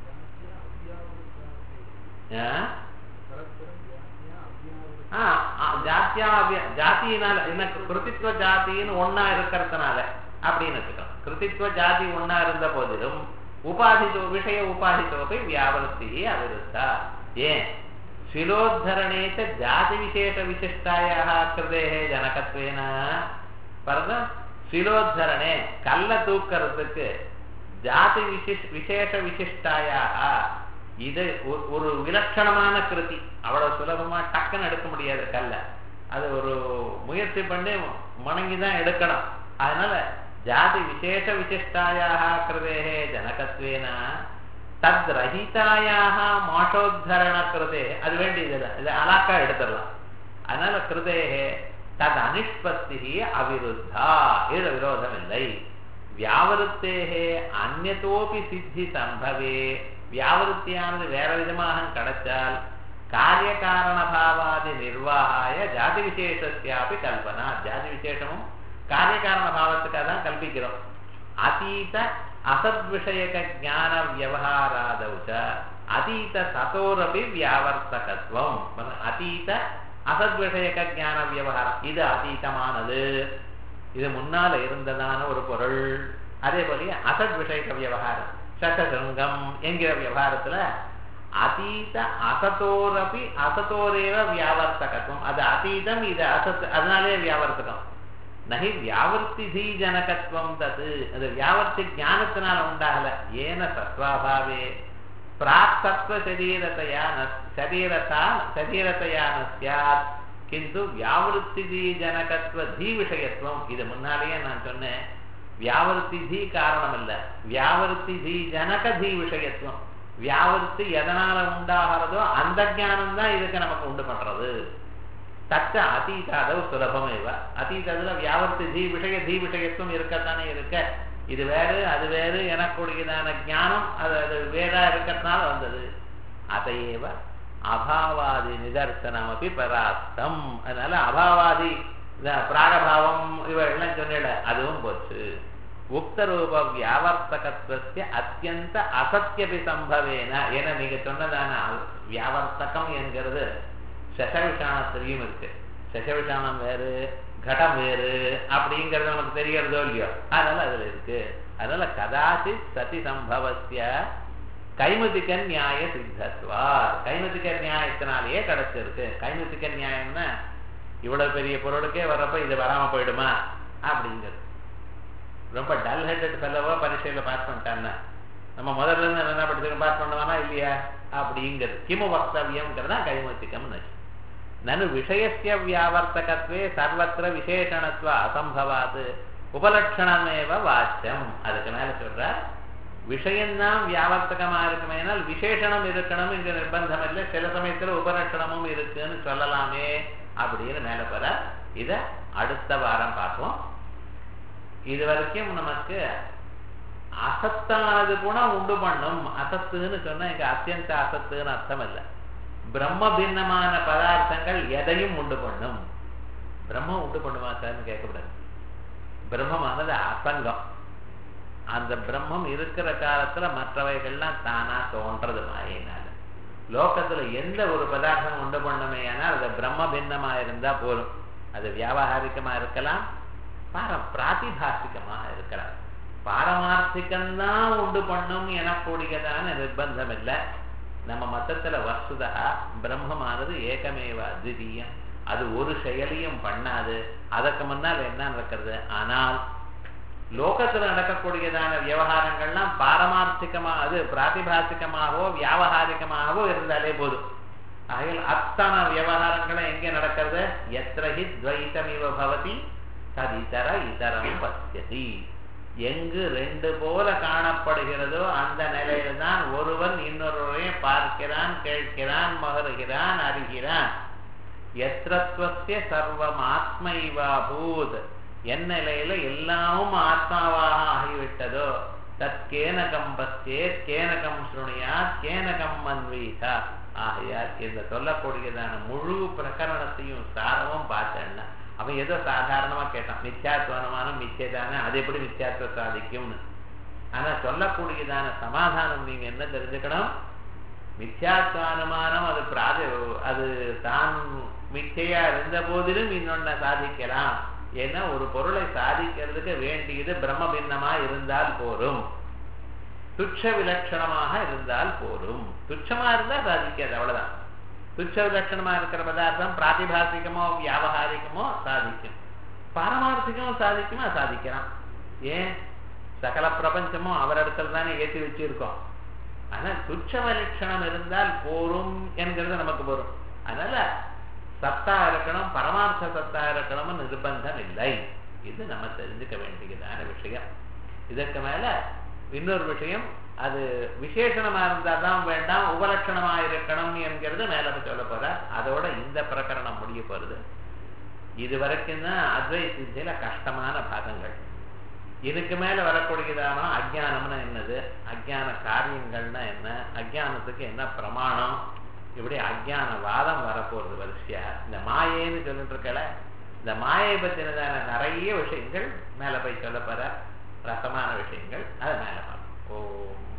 ஜாத்தியா ஜாத்தியினால என்ன கிருத்தித்வ ஜாத்தின்னு ஒன்னா இருக்கிறதுனால அப்படின்னு வச்சுக்கணும் கிருத்தித்வ ஜாதி ஒன்னா இருந்த போதிலும் உபாதிதோ விஷய உபாதிதோபி வியாவருத்தி அவிருத்தா ஏன் ಶಿಲೋದ್ಧರಣೇತ ಜಾತಿ ವಿಶೇಷ ವಿಶಿಷ್ಟಾಯ ಕೃತೆ ಜನಕತ್ವೇನ பரத ಶಿಲೋದ್ಧರಣೆ கல்ல தூக்கிறதுக்கு ஜாதி விசிஷ் விசேஷ விசிஷ்டாயாக இது ஒரு விலட்சணமான கிருதி அவ்வளவு சுலபமா டக்குன்னு எடுக்க முடியாது கல்ல அது ஒரு முயற்சி பண்ணி மணங்கிதான் எடுக்கணும் அதனால ஜாதி விசேஷ விசிஷ்டாயாக கிருதே ஜனகத்வேன தத் ரஹிதாயாக மோஷோத்தரண கிருதே அது வேண்டியது இது அலாக்கா எடுத்துடலாம் அதனால கிருதேகே தத் அனிஷ்பத்தி அவிருத்தா இதுல விரோதம் இல்லை வியாவருத்தேகே அந்நதோபி சித்தி சம்பவே வியாவருத்தியானது வேற விதமாக கிடைச்சால் காரிய காரண பாவாதி நிர்வாகாய ஜாதி விசேஷத்தியாபி கல்பனா ஜாதி விசேஷமும் காரிய காரண பாவத்துக்காக தான் கல்பிக்கிறோம் அதீத அசத் விஷயக ஞான வியவகாராதௌ அதீத சதோரபி வியாவர்த்தகத்துவம் அதீத அசத் விஷயக ஞான வியவகாரம் இது அதீதமானது இது முன்னால இருந்ததான ஒரு பொருள் அதே போல அசத் விஷயக வியவகாரம் சசசங்கம் என்கிற விவகாரத்துல அதீத அசத்தோரபி அசத்தோரேவ வியாவர்த்தகத்துவம் அது அதீதம் இது அசத் அதனாலே வியாவர்த்தகம் நகி வியாவர்த்தி தீ ஜனகத்துவம் தது அது வியாவர்த்தி ஞானத்தினால உண்டாகல ஏன சத்வாபாவே பிராப்தத்துவ சரீரத்தையா சரீரத்தா சரீரத்தையா சியாத் கிந்து வியாவிருத்தி தீ ஜனகத்துவ தீ விஷயத்துவம் இது முன்னாலேயே நான் சொன்னேன் வியாவிருத்தி தீ காரணம் இல்ல வியாவிருத்தி தீ ஜனக தீ விஷயத்துவம் வியாவிருத்தி எதனால உண்டாகிறதோ அந்த ஞானம் தான் இதுக்கு நமக்கு உண்டு பண்றது தச்ச அதீதாதவ் சுலபமேவ அதீதத்துல வியாவர்த்தி தீ விஷய தீ விஷயத்துவம் இருக்கத்தானே இருக்க இது வேறு அது வேறு எனக்கூடியதான ஞானம் அது அது வேறா இருக்கறதுனால வந்தது அதையேவ அபாவாதி நிதர்சனம் அப்படி பராஸ்தம் அதனால அபாவாதி இந்த பிராகபாவம் இவெல்லாம் சொன்னிட அதுவும் போச்சு உக்தரூப வியாவர்த்தகத்துவத்திய அத்தியந்த அசத்தியபி சம்பவேன என நீங்க சொன்னதான வியாவர்த்தகம் என்கிறது சசவிஷானத்திலையும் இருக்கு சசவிஷானம் வேறு கடம் வேறு அப்படிங்கிறது நமக்கு தெரியறதோ இல்லையோ அதனால அதுல இருக்கு அதனால கதாச்சி சதி சம்பவத்திய கைமதிக்க நியாய சித்தத்வா கைமதிக்க நியாயத்தினாலேயே கிடைச்சிருக்கு கைமதிக்க நியாயம்னா இவ்வளவு பெரிய பொருளுக்கே வர்றப்ப இது வராம போயிடுமா அப்படிங்கிறது ரொம்ப டல் ஹெட்டட் ஃபெல்லவோ பரீட்சையில பாஸ் பண்ணிட்டான்னா நம்ம முதல்ல இருந்து என்ன படிச்சிருக்கோம் பாஸ் பண்ணுவானா இல்லையா அப்படிங்கிறது கிமு வக்தவியம்ங்கிறது தான் கைமத்திக்கம்னு நனு விஷயசிய வியாவர்த்தகத்வே சர்வத்திர விசேஷணத்துவ அசம்பவாது உபலட்சணமேவ வாச்சியம் அதுக்கு மேல சொல்ற விஷயம்தான் வியாவர்த்தகமா இருக்குமேனால் விசேஷணம் இருக்கணும் இங்க நிர்பந்தம் இல்லை சில சமயத்துல உபலட்சணமும் இருக்குன்னு சொல்லலாமே அப்படின்னு மேல போற இத அடுத்த வாரம் பார்ப்போம் இது வரைக்கும் நமக்கு அசத்தானது கூட உண்டு பண்ணும் அசத்துன்னு சொன்னா இங்க அத்தியந்த அசத்துன்னு அர்த்தம் இல்லை பிரம்ம பின்னமான பதார்த்தங்கள் எதையும் உண்டு பண்ணும் பிரம்மம் உண்டு பண்ணுமா சார்னு கேட்கக்கூடாது பிரம்மமானது அசங்கம் அந்த பிரம்மம் இருக்கிற காலத்துல மற்றவைகள்லாம் தானா தோன்றது மாயினால லோகத்துல எந்த ஒரு பதார்த்தம் உண்டு பண்ணுமே ஆனால் அது பிரம்ம பின்னமா இருந்தா போதும் அது வியாபகாரிகமா இருக்கலாம் பாரம் பிராத்திபாசிகமாக இருக்கலாம் பாரமார்த்திகம்தான் உண்டு பண்ணும் எனக்கூடியதான நிர்பந்தம் இல்லை நம்ம மத்தத்துல வசுதா பிரம்மமானது ஏகமேவ அத்விதீயம் அது ஒரு செயலையும் பண்ணாது அதற்கு முன்னால் என்ன நடக்கிறது ஆனால் லோகத்துல நடக்கக்கூடியதான விவகாரங்கள்லாம் பாரமார்த்திகமா அது பிராத்திபாசிகமாகவோ வியாபகாரிகமாகவோ இருந்தாலே போதும் ஆகையால் அத்தனை விவகாரங்களும் எங்கே நடக்கிறது எத்திரஹி துவைத்தமிவ பவதி ததிதர இதரம் பசியதி எங்கு ரெண்டு போல காணப்படுகிறதோ அந்த நிலையில தான் ஒருவன் இன்னொருவரையும் பார்க்கிறான் கேட்கிறான் மகருகிறான் அறிகிறான் எத்திரத்துவத்திய சர்வம் ஆத்மைவா பூத் என் நிலையில எல்லாமும் ஆத்மாவாக ஆகிவிட்டதோ தத் கேனகம் பஸ்தேத் கேனகம் ஸ்ருணியாத் கேனகம் மன்வீதா ஆகையால் இந்த சொல்லக்கூடியதான முழு பிரகரணத்தையும் சாரமும் பார்த்தேன்னா அவன் ஏதோ சாதாரணமா கேட்டான் மித்யாத்வனமான மித்தியதான அது எப்படி மித்யாத்துவ சாதிக்கும்னு ஆனா சொல்லக்கூடியதான சமாதானம் நீங்க என்ன தெரிஞ்சுக்கணும் மித்யாத்வானுமானம் அது பிராத அது தான் மிச்சையா இருந்த போதிலும் இன்னொன்ன சாதிக்கலாம் ஏன்னா ஒரு பொருளை சாதிக்கிறதுக்கு வேண்டியது பிரம்ம பின்னமா இருந்தால் போரும் துட்ச விலட்சணமாக இருந்தால் போரும் துச்சமா இருந்தா சாதிக்காது அவ்வளவுதான் துச்ச விலட்சணமா இருக்கிற பதார்த்தம் பிராத்திபாசிகமோ வியாபகாரிகமோ சாதிக்கும் பாரமார்த்திகமோ சாதிக்குமா சாதிக்கலாம் ஏன் சகல பிரபஞ்சமும் அவரிடத்துல தானே ஏற்றி வச்சிருக்கோம் ஆனா துச்ச விலட்சணம் இருந்தால் போரும் என்கிறது நமக்கு போரும் அதனால சத்தா இருக்கணும் பரமார்த்த சத்தா இருக்கணும்னு நிர்பந்தம் இல்லை இது நம்ம தெரிஞ்சுக்க வேண்டியதான விஷயம் இதற்கு மேல இன்னொரு விஷயம் அது விசேஷணமா இருந்தா தான் வேண்டாம் உபலட்சணமா இருக்கணும் என்கிறது மேல சொல்ல போற அதோட இந்த பிரகரணம் முடிய போறது இது வரைக்கும் தான் அத்வைத சித்தியில கஷ்டமான பாகங்கள் இதுக்கு மேல வரக்கூடியதான அஜானம்னா என்னது அஜான காரியங்கள்னா என்ன அஜானத்துக்கு என்ன பிரமாணம் இப்படி அஜான வாதம் வரப்போறது வரிசையா இந்த மாயேன்னு சொல்லிட்டு இருக்கல இந்த மாயை பத்தினதான நிறைய விஷயங்கள் மேல போய் சொல்ல போற ரசமான விஷயங்கள் அது மேல பார்ப்போம் ஓம்